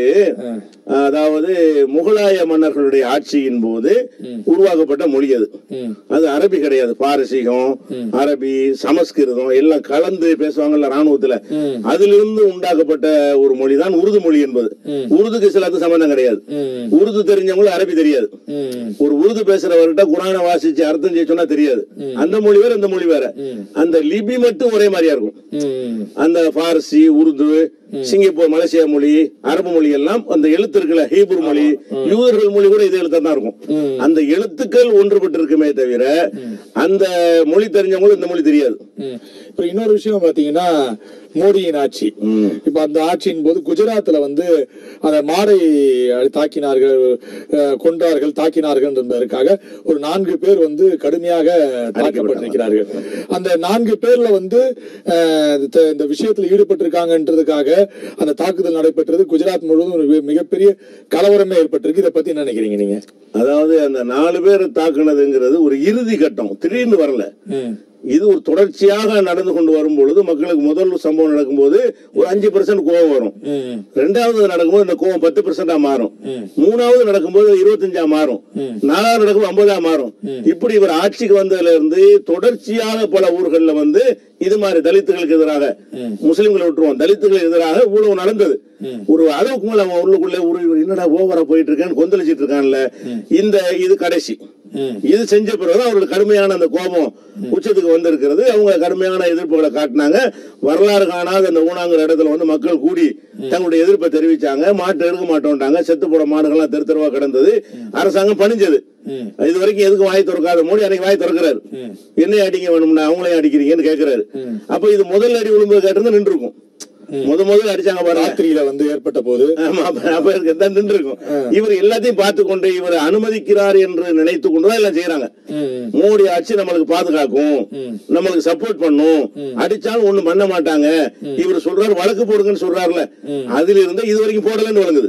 அதாவது முகலாய மன்னர்களுடைய ஆட்சியின் போது உருவாக்கப்பட்ட மொழி அது அது அரபி கிடையாது பாரசீகம் அரபி சமஸ்கிருதம் எல்லாம் கலந்து பேசுவாங்கல்ல ராணுவத்துல அதிலிருந்து உண்டாக்கப்பட்ட ஒரு மொழி தான் உருது மொழி என்பது உருதுக்கு சிலது சம்பந்தம் கிடையாது உருது தெரிஞ்சவங்களுக்கு அரபி தெரியாது ஒரு உருது பேசுறவர்கிட்ட குரானை வாசிச்சு அர்த்தம் செய்ய சொன்னா தெரியாது அந்த மொழி வேற இந்த மொழி வேற அந்த லிபி மட்டும் ஒரே மாதிரியா இருக்கும் அந்த பார்சி உருது சிங்கப்பூர் மலேசியா மொழி அரபு மொழி எல்லாம் அந்த எழுத்து இருக்குல்ல ஹீப்ரு மொழி யூதர்கள் மொழி கூட இதே எழுத்தா தான் இருக்கும் அந்த எழுத்துக்கள் ஒன்றுபட்டு இருக்குமே தவிர அந்த மொழி தெரிஞ்சவங்களும் இந்த மொழி தெரியாது இப்ப இன்னொரு விஷயம் பாத்தீங்கன்னா மோடியின் ஆட்சி இப்ப அந்த ஆட்சியின் போது குஜராத்ல வந்து அந்த மாடை தாக்கினார்கள் அஹ், கொன்றார்கள் தாக்கினார்கள் என்பதற்காக ஒரு நான்கு பேர் வந்து கடுமையாக தாக்கப்பட்டிருக்கிறார்கள் அந்த நான்கு பேர்ல வந்து அஹ், இந்த- இந்த விஷயத்தில் ஈடுபட்டிருக்காங்கன்றதுக்காக அந்த தாக்குதல் நடைபெற்றது குஜராத் முழுவதும் ஒரு மிகப்பெரிய கலவரமே ஏற்பட்டிருக்கு இதை பத்தி என்ன நினைக்கிறீங்க நீங்க அதாவது அந்த நாலு பேர் தாக்குனதுங்கிறது ஒரு இறுதி கட்டம் திடீர்னு வரல இது ஒரு தொடர்ச்சியாக நடந்து கொண்டு வரும் பொழுது மக்களுக்கு முதல் சம்பவம் நடக்கும்போது ஒரு அஞ்சு பெர்சன்ட் கோவம் வரும் ரெண்டாவது நடக்கும்போது இந்த கோவம் பத்து பெர்சென்டா மாறும் மூணாவது நடக்கும்போது இருபத்தஞ்சா மாறும் நாலாவது நடக்கும்போது ஐம்பதா மாறும் இப்படி இவர் ஆட்சிக்கு வந்ததுல இருந்து தொடர்ச்சியாக பல ஊர்கள்ல வந்து இது மாதிரி தலித்துகளுக்கு எதிராக முஸ்லிம்களை விட்டுருவோம் தலித்துகளுக்கு எதிராக இவ்வளவு நடந்தது ஒரு அளவுக்கு மேல அவன் உள்ளுக்குள்ள ஒரு இவர் என்னடா ஓவரா போயிட்டு இருக்கேன்னு கொந்தளிச்சிட்டு இருக்கான்ல இந்த இது கடைசி இது செஞ்ச பிறகு அவர்களுக்கு கடுமையான அந்த கோபம் உச்சத்துக்கு வந்திருக்கிறது அவங்க கடுமையான எதிர்ப்புகளை காட்டினாங்க வரலாறு காணாத அந்த ஊனாங்கிற இடத்துல வந்து மக்கள் கூடி தங்களுடைய எதிர்ப்பை தெரிவிச்சாங்க மாட்டு எடுக்க மாட்டோம்ட்டாங்க செத்து போட மாடுகள்லாம் தெரு தெருவா கிடந்தது அரசாங்கம் பணிஞ்சது இது வரைக்கும் எதுக்கு வாய் திறக்காத மோடி அன்னைக்கு வாய் திறக்கிறாரு என்னை அடிக்க வேணும்னா அவங்களையும் அடிக்கிறீங்கன்னு கேட்கிறாரு அப்ப இது முதல் அடி விழும்பு கேட்டிருந்தா நின்று இருக்கும் முத முதல்ல அடிச்சாங்க பாருங்க ராத்திரியில வந்து ஏற்பட்ட போது ஆமா, அப்ப அப்ப இருக்கு, தான் நின்று இருக்கும் இவர் எல்லாத்தையும் பார்த்து கொண்டு இவர் அனுமதிக்கிறார் என்று நினைத்து கொண்டுதான் எல்லாம் செய்யறாங்க மோடி ஆட்சி நம்மளுக்கு பாதுகாக்கும் நம்மளுக்கு சப்போர்ட் பண்ணும் அடிச்சாலும் ஒண்ணும் பண்ண மாட்டாங்க இவர் சொல்றாரு வழக்கு போடுங்கன்னு சொல்றாருல அதுல இருந்து இது வரைக்கும் போடலன்னு வழங்குது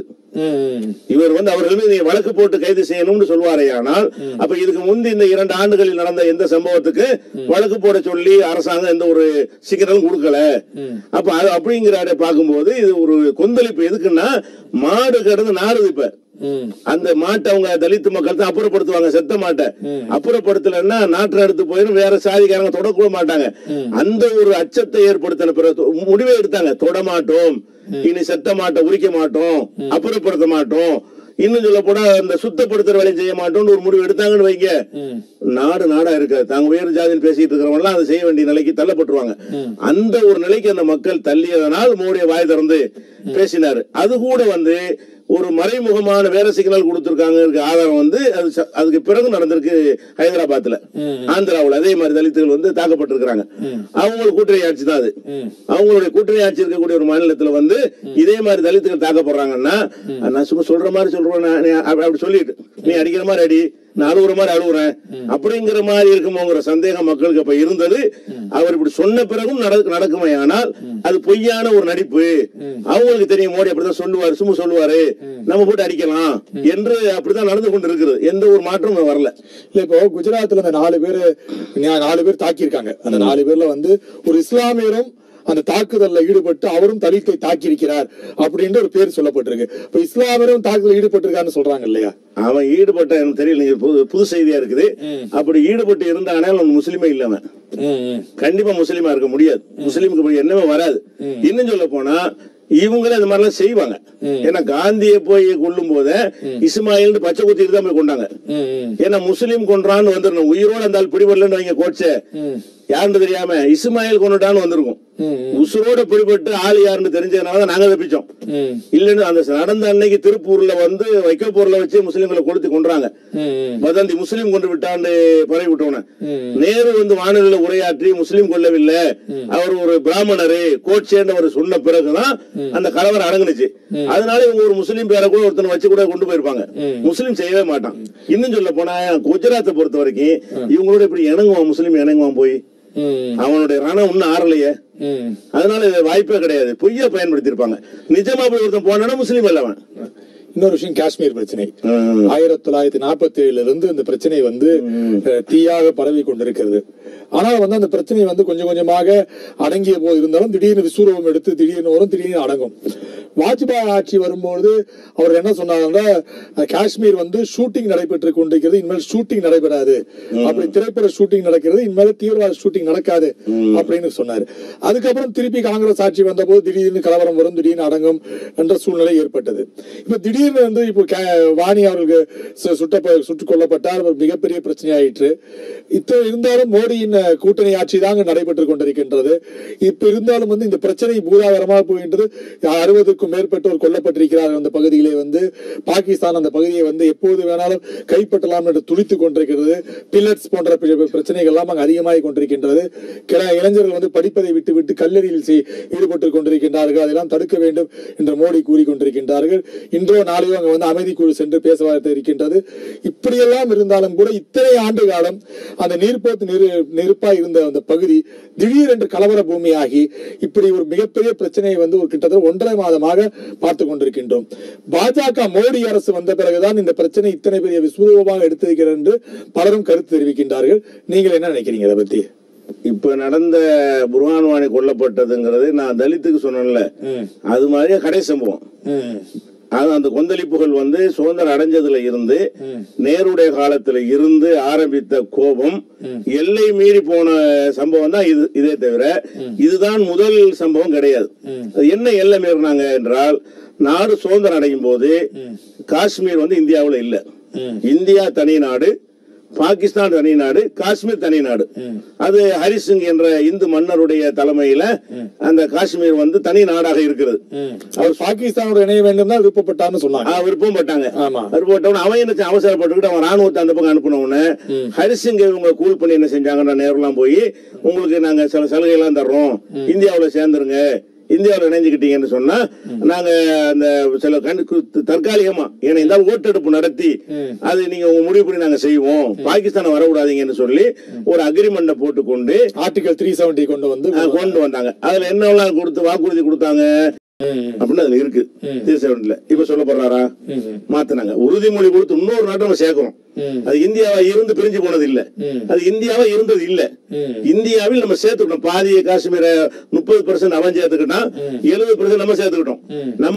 இவர் வந்து அவர்கள் மீது வழக்கு போட்டு கைது செய்யணும்னு சொல்வாரே ஆனால் அப்ப இதுக்கு முந்தி இந்த இரண்டு ஆண்டுகளில் நடந்த எந்த சம்பவத்துக்கு வழக்கு போட சொல்லி அரசாங்கம் எந்த ஒரு சிக்கலும் கொடுக்கல அப்ப அது அப்படிங்கிற பார்க்கும்போது இது ஒரு கொந்தளிப்பு எதுக்குன்னா மாடு கிடந்து நாடுது இப்ப அந்த மாட்டை அவங்க தலித்து மக்கள் தான் அப்புறப்படுத்துவாங்க செத்த மாட்டை அப்புறப்படுத்தலைன்னா நாட்டை எடுத்து போயிடும் வேற சாதிக்காரங்க தொடக்கூட மாட்டாங்க அந்த ஒரு அச்சத்தை ஏற்படுத்தின பிறகு முடிவே எடுத்தாங்க தொட மாட்டோம் இனி செத்த மாட்டை உரிக்க மாட்டோம் அப்புறப்படுத்த மாட்டோம் இன்னும் சொல்ல போனா இந்த சுத்தப்படுத்துற வேலையை செய்ய மாட்டோம்னு ஒரு முடிவு எடுத்தாங்கன்னு வைங்க நாடு நாடா இருக்காது தாங்க உயர் ஜாதியில் பேசிட்டு இருக்கிறவங்க எல்லாம் அதை செய்ய வேண்டிய நிலைக்கு தள்ளப்பட்டுருவாங்க அந்த ஒரு நிலைக்கு அந்த மக்கள் தள்ளியதனால் மோடிய வாய் திறந்து பேசினாரு அது கூட வந்து ஒரு மறைமுகமான வேற சிக்னல் கொடுத்திருக்காங்க ஆதாரம் வந்து அது ச- அதுக்கு பிறகு நடந்திருக்கு ஹைதராபாத்ல ஆந்திராவுல அதே மாதிரி தலித்துகள் வந்து தாக்கப்பட்டிருக்கிறாங்க அவங்களுக்கு கூட்டணி ஆட்சி தான் அது அவங்களுடைய கூட்டணி ஆட்சி இருக்கக்கூடிய ஒரு மாநிலத்துல வந்து இதே மாதிரி தலித்துகள் தாக்கப்படுறாங்கன்னா நான் சும்மா சொல்ற மாதிரி சொல்றேன் நான் நீ அப்படி அப்படி சொல்லிட்டு நீ அடிக்கிற மாதிரி அடி நான் அழுகுற மாதிரி அழுகுறேன் அப்படிங்கிற மாதிரி இருக்குமோங்கிற சந்தேகம் மக்களுக்கு அப்ப இருந்தது அவர் இப்படி சொன்ன பிறகும் நடக்கு நடக்குமே ஆனால் அது பொய்யான ஒரு நடிப்பு அவங்களுக்கு தெரியும் மோடி அப்படிதான் சொல்லுவாரு சும்மா சொல்லுவாரு நம்ம போட்டு அடிக்கலாம் என்று அப்படிதான் நடந்து கொண்டு இருக்குது எந்த ஒரு மாற்றமும் வரல இல்ல இப்போ குஜராத்ல அந்த நாலு பேர் நாலு பேர் தாக்கியிருக்காங்க அந்த நாலு பேர்ல வந்து ஒரு இஸ்லாமியரும் அந்த தாக்குதல்ல ஈடுபட்டு அவரும் தலித்தை தாக்கியிருக்கிறார் அப்படின்ற ஒரு பேர் சொல்லப்பட்டிருக்கு இப்ப இஸ்லாமியரும் தாக்குதல் ஈடுபட்டிருக்காருன்னு சொல்றாங்க இல்லையா அவன் ஈடுபட்ட எனக்கு தெரியல நீங்க புது புது செய்தியா இருக்குது அப்படி ஈடுபட்டு இருந்தானே அவன் முஸ்லீமே இல்ல அவன் கண்டிப்பா முஸ்லீமா இருக்க முடியாது முஸ்லீமுக்கு இப்படி என்னமே வராது இன்னும் சொல்ல போனா இவங்களே இந்த மாதிரிலாம் செய்வாங்க ஏன்னா காந்தியை போய் கொல்லும் போத இஸ்மாயில் பச்சை குத்திட்டு தான் போய் கொண்டாங்க ஏன்னா முஸ்லீம் கொன்றான்னு வந்துடணும் உயிரோட அந்த ஆள் பிடிபடலன்னு வைங்க கோச்ச யாருன்னு தெரியாம இஸ்மாயில் கொண்டுட்டான்னு வந்திருக்கும் உசுரோட பிடிபட்டு ஆள் யாருன்னு தெரிஞ்சதுனால தான் நாங்க தப்பிச்சோம் இல்லன்னு அந்த நடந்த அன்னைக்கு திருப்பூர்ல வந்து வைக்கப்பூர்ல வச்சு முஸ்லீம்களை கொளுத்தி கொன்றாங்க வதந்தி முஸ்லீம் கொண்டு விட்டான்னு பரவி விட்டோன நேரு வந்து வானொலியில உரையாற்றி முஸ்லீம் கொல்லவில்லை அவர் ஒரு பிராமணரு கோட்சேன்னு அவர் சொன்ன பிறகுதான் அந்த கலவரம் அடங்குனுச்சு அதனால இவங்க ஒரு முஸ்லீம் பேரை கூட ஒருத்தனை வச்சு கூட கொண்டு போயிருப்பாங்க முஸ்லீம் செய்யவே மாட்டான் இன்னும் சொல்ல போனா குஜராத்தை பொறுத்த வரைக்கும் இவங்களோட இப்படி இணங்குவான் முஸ்லீம் இணங்குவான் போய் அவனுடைய ரணம் இன்னும் ஆறலையே அதனால இது வாய்ப்பே கிடையாது பொய்யா பயன்படுத்தி இருப்பாங்க நிஜமா போய் ஒருத்தன் போனா முஸ்லீம் அல்ல அவன் இன்னொரு விஷயம் காஷ்மீர் பிரச்சனை ம். ஆயிரத்தி தொள்ளாயிரத்தி நாற்பத்தி ஏழுல இருந்து இந்த பிரச்சனை வந்து அஹ், தீயாக பரவி கொண்டிருக்கிறது ஆனால் வந்து அந்த பிரச்சனை வந்து கொஞ்சம் கொஞ்சமாக அடங்கிய போது இருந்தாலும் திடீர்னு விஸ்வரூபம் எடுத்து திடீர்னு வரும் திடீர்னு அடங்கும் வாஜ்பாய் ஆட்சி வரும்போது அவர் என்ன சொன்னாருன்னா அஹ், காஷ்மீர் வந்து ஷூட்டிங் நடைபெற்று கொண்டிருக்கிறது இனிமேல் ஷூட்டிங் நடைபெறாது அப்படி திரைப்பட ஷூட்டிங் நடக்கிறது இனிமேல் தீவிரவாத ஷூட்டிங் நடக்காது அப்படின்னு சொன்னாரு அதுக்கப்புறம் திருப்பி காங்கிரஸ் ஆட்சி வந்தபோது திடீர்னு கலவரம் வரும் திடீர்னு அடங்கும் என்ற சூழ்நிலை ஏற்பட்டது இப்ப திடீர்னு வந்து இப்போ கே- வாணி அவர்களுக்கு சு- சுட்ட சுட்டுக் கொல்லப்பட்டார் ஒரு மிகப்பெரிய பிரச்சனை ஆயிற்று இத்த இருந்தாலும் மோடியின் அஹ், கூட்டணி ஆட்சி தாங்க நடைபெற்றுக் கொண்டிருக்கின்றது இப்ப இருந்தாலும் வந்து இந்த பிரச்சனை பூதாகரமாக போகின்றது அறுபதுக்கும் மேற்பட்டோர் கொல்லப்பட்டிருக்கிறார்கள் அந்த பகுதியிலே வந்து பாகிஸ்தான் அந்த பகுதியை வந்து எப்போது வேணாலும் கைப்பற்றலாம் என்று துடித்துக் கொண்டிருக்கிறது பில்லட்ஸ் போன்ற பிர- பிரச்சனைகள் எல்லாம் அங்கு அதிகமாகிக் கொண்டிருக்கின்றது கிள இளைஞர்கள் வந்து படிப்பதை விட்டு விட்டு கல்லறியில் செய்- ஈடுபட்டுக் கொண்டிருக்கின்றார்கள் அதெல்லாம் தடுக்க வேண்டும் என்று மோடி கூறிக்கொண்டிருக்கின்றார்கள் இன்றோ நாளையோ அங்க வந்து அமைதி குழு சென்று பேச வாய்ப்பு இருக்கின்றது இப்படியெல்லாம் இருந்தாலும் கூட இத்தனை ஆண்டு காலம் அந்த நீர்ப்போத்து நெரு நெருப்பா இருந்த அந்த பகுதி திடீரென்று கலவர பூமியாகி இப்படி ஒரு மிகப்பெரிய பிரச்சனையை வந்து ஒரு கிட்டத்தட்ட ஒன்றரை மாதமாக பார்த்து கொண்டிருக்கின்றோம் பாஜக மோடி அரசு வந்த பிறகுதான் இந்த பிரச்சனை இத்தனை பெரிய விஸ்வரூபமாக எடுத்திருக்கிறது என்று பலரும் கருத்து தெரிவிக்கின்றார்கள் நீங்கள் என்ன நினைக்கிறீங்க இதை பத்தி இப்ப நடந்த புர்ஹான்வாணி கொல்லப்பட்டதுங்கிறது நான் தலித்துக்கு சொன்னேன்ல அது மாதிரியே கடை சம்பவம் அது அந்த கொந்தளிப்புகள் வந்து சுதந்திரம் அடைஞ்சதுல இருந்து நேருடைய காலத்துல இருந்து ஆரம்பித்த கோபம் எல்லை மீறி போன சம்பவம் தான் இது இதே தவிர இதுதான் முதல் சம்பவம் கிடையாது அது என்ன எல்லை மீறினாங்க என்றால் நாடு சுதந்திரம் அடையும் போது காஷ்மீர் வந்து இந்தியாவுல இல்ல இந்தியா தனி நாடு பாகிஸ்தான் தனி நாடு காஷ்மீர் தனி நாடு அது ஹரிசிங் என்ற இந்து மன்னருடைய தலைமையில அந்த காஷ்மீர் வந்து தனி நாடாக இருக்கிறது அவர் பாகிஸ்தானோட இணைய வேண்டும் தான் விருப்பப்பட்டார்னு சொன்னாங்க ஆ, விருப்பம் பட்டாங்க ஆமா. விருப்பப்பட்டவன அவன் என்ன செஞ்சான்? அவசரப்பட்டுக்கிட்டு அவன் ராணுவத்தை அந்த பக்கம் அனுப்பின உடனே ஹரிசிங்க இவங்க கூல் பண்ணி என்ன செஞ்சாங்கன்னா நேரெல்லாம் போய் உங்களுக்கு நாங்க சில சலுகை எல்லாம் தர்றோம் இந்தியாவுல சேர்ந்துருங்க இந்தியாவுல இணைஞ்சுக்கிட்டீங்கன்னு சொன்னா நாங்க அந்த சில கண் கு- தற்காலிகமா ஏன்னா இந்த ஓட்டெடுப்பு நடத்தி அது நீங்க உங்க முடிவுப்படி நாங்க செய்வோம் பாகிஸ்தானை வரக்கூடாதீங்கன்னு சொல்லி ஒரு அக்ரிமெண்ட போட்டுக்கொண்டு ஆர்டிகல் த்ரீ செவன்டி கொண்டு வந்து ஆ, கொண்டு வந்தாங்க அதுல என்னெல்லாம் கொடுத்து வாக்குறுதி கொடுத்தாங்க அப்படின்னு அதுல இருக்கு திருச்செவன்ல இப்ப சொல்ல போறாரா மாத்தினாங்க உறுதிமொழி கொடுத்து இன்னொரு நாட்டை நம்ம சேர்க்கிறோம் அது இந்தியாவா இருந்து பிரிஞ்சு போனது இல்ல அது இந்தியாவா இருந்தது இல்ல இந்தியாவில் நம்ம சேர்த்துக்கிட்டோம் பாதிய காஷ்மீரை முப்பது பெர்சன்ட் அவன் சேர்த்துக்கிட்டான் எழுபது பெர்சன்ட் நம்ம சேர்த்துக்கிட்டோம் நம்ம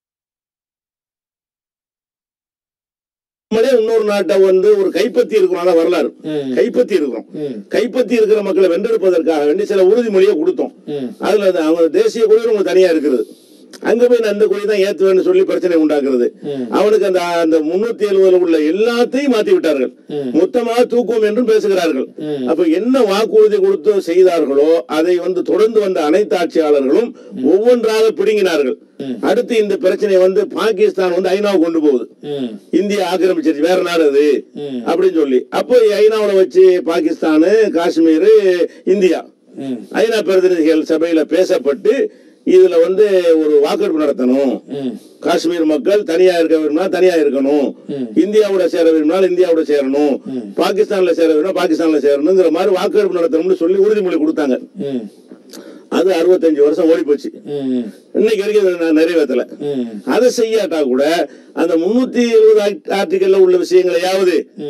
நம்மளே இன்னொரு நாட்டை வந்து ஒரு கைப்பற்றி இருக்கிறோம் அதான் வரலாறு கைப்பற்றி இருக்கிறோம் கைப்பற்றி இருக்கிற மக்களை வென்றெடுப்பதற்காக வேண்டி சில உறுதிமொழியை கொடுத்தோம் அதுல அது அவங்க தேசிய கொடி அவங்க தனியா இருக்குது அங்க போய் நான் அந்த கொடி தான் ஏத்துவேன்னு சொல்லி பிரச்சனை உண்டாக்குறது அவனுக்கு அந்த அந்த முன்னூத்தி எழுபதுல உள்ள எல்லாத்தையும் மாத்தி விட்டார்கள் மொத்தமாக தூக்குவோம் என்றும் பேசுகிறார்கள் அப்ப என்ன வாக்குறுதி கொடுத்து செய்தார்களோ அதை வந்து தொடர்ந்து வந்த அனைத்து ஆட்சியாளர்களும் ஒவ்வொன்றாக பிடுங்கினார்கள் அடுத்து இந்த பிரச்சனை வந்து பாகிஸ்தான் வந்து ஐநா கொண்டு போகுது இந்தியா ஆக்கிரமிச்சிருச்சு வேற நாடு அது அப்படின்னு சொல்லி அப்போ ஐநாவுல வச்சு பாகிஸ்தான் காஷ்மீர் இந்தியா ஐநா பிரதிநிதிகள் சபையில பேசப்பட்டு இதுல வந்து ஒரு வாக்கெடுப்பு நடத்தணும் காஷ்மீர் மக்கள் தனியா இருக்க விரும்பினா தனியா இருக்கணும் இந்தியாவோட சேர விரும்பினால் இந்தியாவோட சேரணும் பாகிஸ்தான்ல சேர விரும்பினா பாகிஸ்தான்ல சேரணுங்கிற மாதிரி வாக்கெடுப்பு நடத்தணும்னு சொல்லி உறுதிமொழி கொடுத்தாங்க அது அறுபத்தஞ்சு வருஷம் ஓடி போச்சு இன்னைக்கு வரைக்கும் அதை நான் நிறைவேற்றல அதை செய்யாட்டா கூட அந்த முன்னூத்தி எழுபது ஆர்டிகல்ல உள்ள விஷயங்களையாவது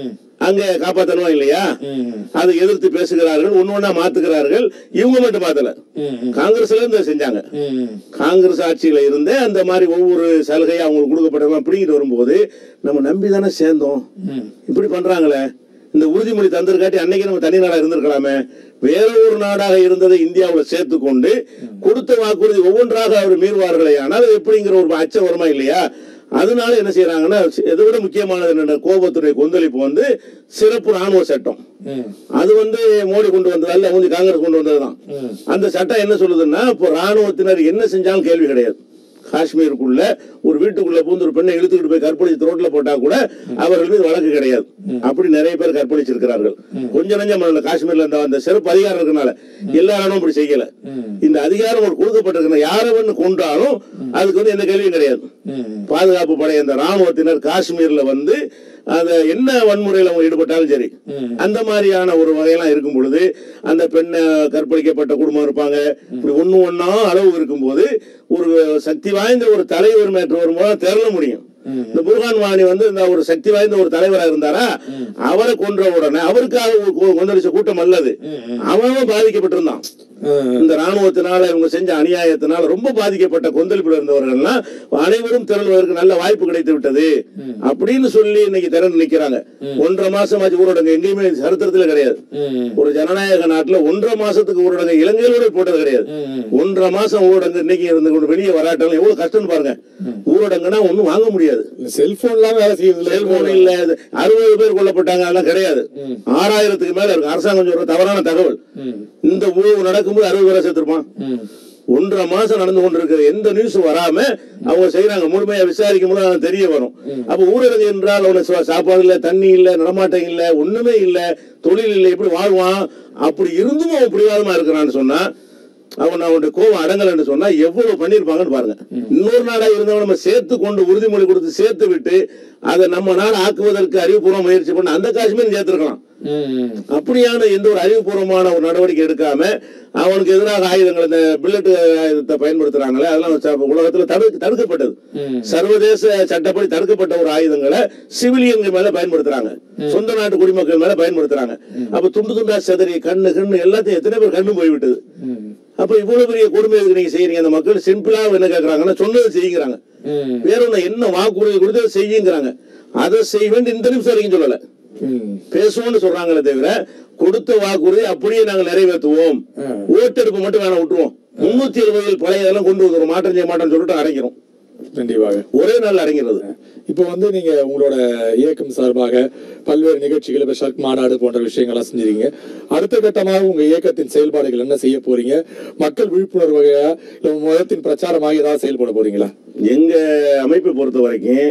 அங்க காப்பாத்தணுமா இல்லையா அதை எதிர்த்து பேசுகிறார்கள் ஒண்ணு ஒண்ணா மாத்துகிறார்கள் இவங்க மட்டும் மாத்தல காங்கிரஸ்ல இருந்து செஞ்சாங்க காங்கிரஸ் ஆட்சியில இருந்தே அந்த மாதிரி ஒவ்வொரு சலுகையும் அவங்களுக்கு கொடுக்கப்பட்டதெல்லாம் பிடிங்கிட்டு வரும்போது நம்ம நம்பி தானே சேர்ந்தோம் இப்படி பண்றாங்களே இந்த உறுதிமொழி தந்திருக்காட்டி அன்னைக்கு நம்ம தனி நாடா இருந்திருக்கலாமே வேற ஒரு நாடாக இருந்ததை இந்தியாவுல சேர்த்து கொண்டு கொடுத்த வாக்குறுதி ஒவ்வொன்றாக அவர் மீறுவார்களே ஆனால் அது எப்படிங்கிற ஒரு அச்சம் வருமா இல்லையா அதனால என்ன செய்யறாங்கன்னா இதை விட முக்கியமானது என்ன கோபத்துடைய கொந்தளிப்பு வந்து சிறப்பு ராணுவ சட்டம் அது வந்து மோடி கொண்டு வந்தது அல்ல வந்து காங்கிரஸ் கொண்டு வந்ததுதான் அந்த சட்டம் என்ன சொல்லுதுன்னா இப்போ ராணுவத்தினர் என்ன செஞ்சாலும் கேள்வி கிடையாது காஷ்மீருக்குள்ள ஒரு வீட்டுக்குள்ள பூந்து ஒரு பெண்ணை இழுத்துக்கிட்டு போய் கற்பழிச்சு ரோட்ல போட்டா கூட அவர்கள் மீது வழக்கு கிடையாது அப்படி நிறைய பேர் கற்பழிச்சிருக்கிறார்கள் கொஞ்சம் நஞ்சம் பண்ணல காஷ்மீர்ல இந்த அந்த சிறப்பு அதிகாரம் இருக்கனால எல்லாரும் அப்படி செய்யல இந்த அதிகாரம் ஒரு கொடுக்கப்பட்டிருக்கிற யாரவன்னு கொண்டாலும் அதுக்கு வந்து எந்த கேள்வியும் கிடையாது பாதுகாப்பு படை அந்த ராணுவத்தினர் காஷ்மீர்ல வந்து அந்த என்ன வன்முறையில் அவங்க ஈடுபட்டாலும் சரி அந்த மாதிரியான ஒரு வகையெல்லாம் இருக்கும் பொழுது அந்த பெண்ணை கற்பழிக்கப்பட்ட குடும்பம் இருப்பாங்க இப்படி ஒண்ணு ஒண்ணா அளவு இருக்கும்போது ஒரு சக்தி வாய்ந்த ஒரு தலைவர் மேற்று வரும்போது திரள முடியும் இந்த புர்ஹான் வாணி வந்து இந்த ஒரு சக்தி வாய்ந்த ஒரு தலைவரா இருந்தாரா அவரை கொன்ற உடனே அவருக்காக ஒரு கொ- கொந்தளிச்ச கூட்டம் அல்லது அவன் பாதிக்கப்பட்டிருந்தான் இந்த ராணுவத்தினால இவங்க செஞ்ச அநியாயத்தினால ரொம்ப பாதிக்கப்பட்ட கொந்தளிப்புல இருந்தவர்கள்லாம் அனைவரும் திரள்வதற்கு நல்ல வாய்ப்பு கிடைத்து விட்டது அப்படின்னு சொல்லி இன்னைக்கு திறந்து நிக்கிறாங்க ஒன்றரை மாசம் ஆச்சு ஊரடங்கு எங்கேயுமே சரித்திரத்துல கிடையாது ஒரு ஜனநாயக நாட்டுல ஒன்றரை மாசத்துக்கு ஊரடங்கு இலங்கையிலோட போட்டது கிடையாது ஒன்றரை மாசம் ஊரடங்கு இன்னைக்கு இருந்து கொண்டு வெளியே வராட்டம் எவ்வளவு கஷ்டம்னு பாருங்க ஊரடங்குனா ஒண்ணும் வாங்க முடியாது செல்போன் எல்லாம் வேலை செய்யுது செல்போன் இல்ல இது அறுபது பேர் கொல்லப்பட்டாங்க அதெல்லாம் கிடையாது ஆறாயிரத்துக்கு மேல இருக்கு அரசாங்கம் சொல்ற தவறான தகவல் இந்த ஊழல் நடக்கும்போது அறுபது பேரை சேர்த்திருப்பான் ஒன்றரை மாசம் நடந்து கொண்டிருக்கிற எந்த நியூஸ் வராம அவங்க செய்யறாங்க முழுமையா விசாரிக்கும் போது அது தெரிய வரும் அப்ப ஊரடங்கு என்றால் அவன சா- சாப்பாடு இல்ல தண்ணி இல்ல நடமாட்டம் இல்ல ஒண்ணுமே இல்ல தொழில் இல்ல எப்படி வாழ்வான் அப்படி இருந்தும் அவன் பிடிவாதமா இருக்கிறான்னு சொன்னா அவன் அவனுடைய கோபம் அடங்கலன்னு சொன்னா எவ்வளவு பண்ணிருப்பாங்கன்னு பாருங்க இன்னொரு நாடா இருந்தவன் நம்ம சேர்த்து கொண்டு உறுதிமொழி கொடுத்து சேர்த்து விட்டு அதை நம்ம நாடு ஆக்குவதற்கு அறிவுபூர்வ முயற்சி பண்ண அந்த காஷ்மீர் சேர்த்திருக்கலாம் அப்படியான எந்த ஒரு அறிவுபூர்வமான ஒரு நடவடிக்கை எடுக்காம அவனுக்கு எதிராக ஆயுதங்கள் இந்த பில்லட் ஆயுதத்தை பயன்படுத்துறாங்களே அதெல்லாம் ச- உலகத்துல தடு- தடுக்கப்பட்டது சர்வதேச சட்டப்படி தடுக்கப்பட்ட ஒரு ஆயுதங்களை சிவிலியன்கள் மேல பயன்படுத்துறாங்க சொந்த நாட்டு குடிமக்கள் மேல பயன்படுத்துறாங்க அப்ப துண்டு துண்டா செதறி கண்ணு கண்ணு எல்லாத்தையும் எத்தனை பேர் கண்ணு போய்விட்டது அப்ப இவ்வளவு பெரிய கொடுமை எதுக்கு நீங்க செய்யறீங்க அந்த மக்கள் சிம்பிளா என்ன கேக்குறாங்கன்னா சொன்னது செய்யுங்கிறாங்க வேற ஒண்ணு என்ன வாக்குறுதி கொடுத்து அதை செய்யுங்கிறாங்க அதை செய்வேன் இந்த நிமிஷம் வரைக்கும் சொல்லல பேசுவோம்னு சொல்றாங்களே தவிர கொடுத்த வாக்குறுதி அப்படியே நாங்கள் நிறைவேற்றுவோம் ஓட்டெடுப்பு மட்டும் வேணாம் விட்டுருவோம் முன்னூத்தி எழுபதில் பழைய இதெல்லாம் கொண்டு வந்துரும் மாற்றம் செய்ய மாட்டோம்னு சொல்லிட்டு அடங்கிறோம் கண்டிப்பாக ஒரே நாள் அடங்கிறது இப்போ வந்து நீங்க உங்களோட இயக்கம் சார்பாக பல்வேறு நிகழ்ச்சிகள் இப்ப ஷர்க் மாநாடு போன்ற விஷயங்கள்லாம் செஞ்சிருக்கீங்க அடுத்த கட்டமாக உங்க இயக்கத்தின் செயல்பாடுகள் என்ன செய்ய போறீங்க மக்கள் விழிப்புணர்வு வகையா இல்ல உங்க மதத்தின் பிரச்சாரமாக ஏதாவது செயல்பட போறீங்களா எங்க அமைப்பை பொறுத்த வரைக்கும்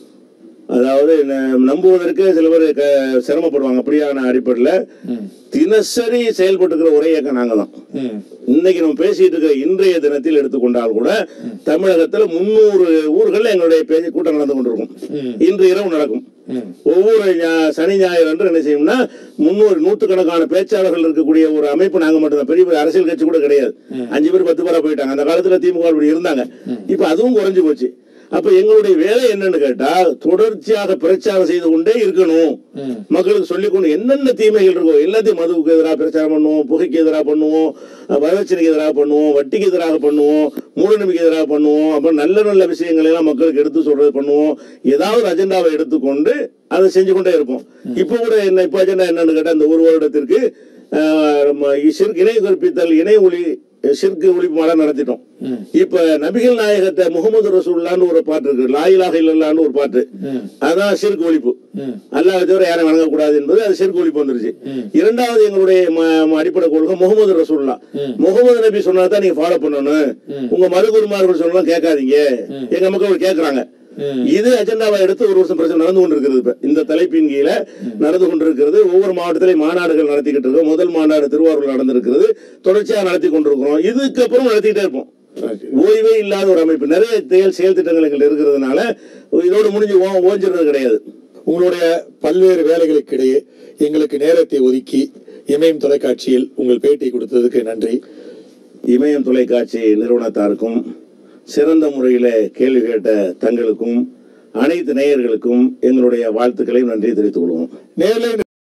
அதாவது ந- நம்புவதற்கு சில பேர் க- சிரமப்படுவாங்க அப்படியான அடிப்படையில் தினசரி செயல்பட்டுக்கிற ஒரே இயக்கம் நாங்க தான் இன்னைக்கு நம்ம பேசிட்டு இருக்கிற இன்றைய தினத்தில் எடுத்துக்கொண்டால் கூட தமிழகத்துல முன்னூறு ஊர்கள்ல எங்களுடைய பேச்சு கூட்டம் நடந்து கொண்டிருக்கும் இன்று இரவு நடக்கும் ஒவ்வொரு ஞா- சனி ஞாயிறு அன்று என்ன செய்யும்னா முன்னூறு நூற்றுக்கணக்கான பேச்சாளர்கள் இருக்கக்கூடிய ஒரு அமைப்பு நாங்க மட்டும்தான் பெரிய பெரிய அரசியல் கட்சி கூட கிடையாது அஞ்சு பேர் பத்து பேரா போயிட்டாங்க அந்த காலத்துல திமுக அப்படி இருந்தாங்க இப்ப அதுவும் குறைஞ்சு போச்சு அப்ப எங்களுடைய வேலை என்னன்னு கேட்டா தொடர்ச்சியாக பிரச்சாரம் செய்து கொண்டே இருக்கணும் மக்களுக்கு சொல்லிக் கொண்டு என்னென்ன தீமைகள் இருக்கோ எல்லாத்தையும் மதுவுக்கு எதிராக பிரச்சாரம் பண்ணுவோம் புகைக்கு எதிராக பண்ணுவோம் வரதட்சணைக்கு எதிராக பண்ணுவோம் வட்டிக்கு எதிராக பண்ணுவோம் மூடநம்பிக்கை எதிராக பண்ணுவோம் அப்புறம் நல்ல நல்ல விஷயங்களை எல்லாம் மக்களுக்கு எடுத்து சொல்றது பண்ணுவோம் ஏதாவது அஜெண்டாவை எடுத்துக்கொண்டு அதை செஞ்சு கொண்டே இருப்போம் இப்போ கூட என்ன இப்போ அஜெண்டா என்னன்னு கேட்டா இந்த ஒரு வருடத்திற்கு ஆஹ், நம்ம சிறுக்கு இணை கற்பித்தல் இணை ஒளி சிற்கு ஒழிப்பு மாட நடத்திட்டோம் இப்ப நபிகள் நாயகத்தை முகமது ரசூல்லான்னு ஒரு பாட்டு இருக்கு லாயிலாக இல்லல்லான்னு ஒரு பாட்டு அதான் சிற்கு ஒழிப்பு அல்லாஹ் தவிர யாரும் வணங்கக்கூடாது என்பது அது சிற்கு ஒழிப்பு வந்துருச்சு இரண்டாவது எங்களுடைய ம- ம- அடிப்படை கொள்கை முகமது ரசூல்லா முகமது நபி சொன்னதான் நீங்க ஃபாலோ பண்ணணும் உங்க மருகுருமார்கள் சொல்லலாம் கேட்காதீங்க எங்க மக்கள் கேட்கறாங்க இது அஜெண்டாவை எடுத்து ஒரு வருஷம் பிரச்சனை நடந்து கொண்டிருக்கிறது இப்ப இந்த தலைப்பின் கீழே நடந்து கொண்டிருக்கிறது ஒவ்வொரு மாவட்டத்திலையும் மாநாடுகள் நடத்திக்கிட்டு இருக்கோம் முதல் மாநாடு திருவாரூர் நடந்திருக்கிறது தொடர்ச்சியாக நடத்தி கொண்டிருக்கிறோம் இதுக்கப்புறம் நடத்திக்கிட்டே இருப்போம் ஓய்வே இல்லாத ஒரு அமைப்பு நிறைய செயல் செயல் திட்டங்கள் எங்களுக்கு இருக்கிறதுனால இதோடு முடிஞ்சு ஓ- ஓஞ்சிறது கிடையாது உங்களுடைய பல்வேறு வேலைகளுக்கு இடையே எங்களுக்கு நேரத்தை ஒதுக்கி இமயம் தொலைக்காட்சியில் உங்கள் பேட்டி கொடுத்ததுக்கு நன்றி இமயம் தொலைக்காட்சி நிறுவனத்தாருக்கும் சிறந்த முறையில் கேள்வி கேட்ட தங்களுக்கும் அனைத்து நேயர்களுக்கும் எங்களுடைய வாழ்த்துக்களையும் நன்றி தெரிவித்துக் கொள்வோம் நேர்ல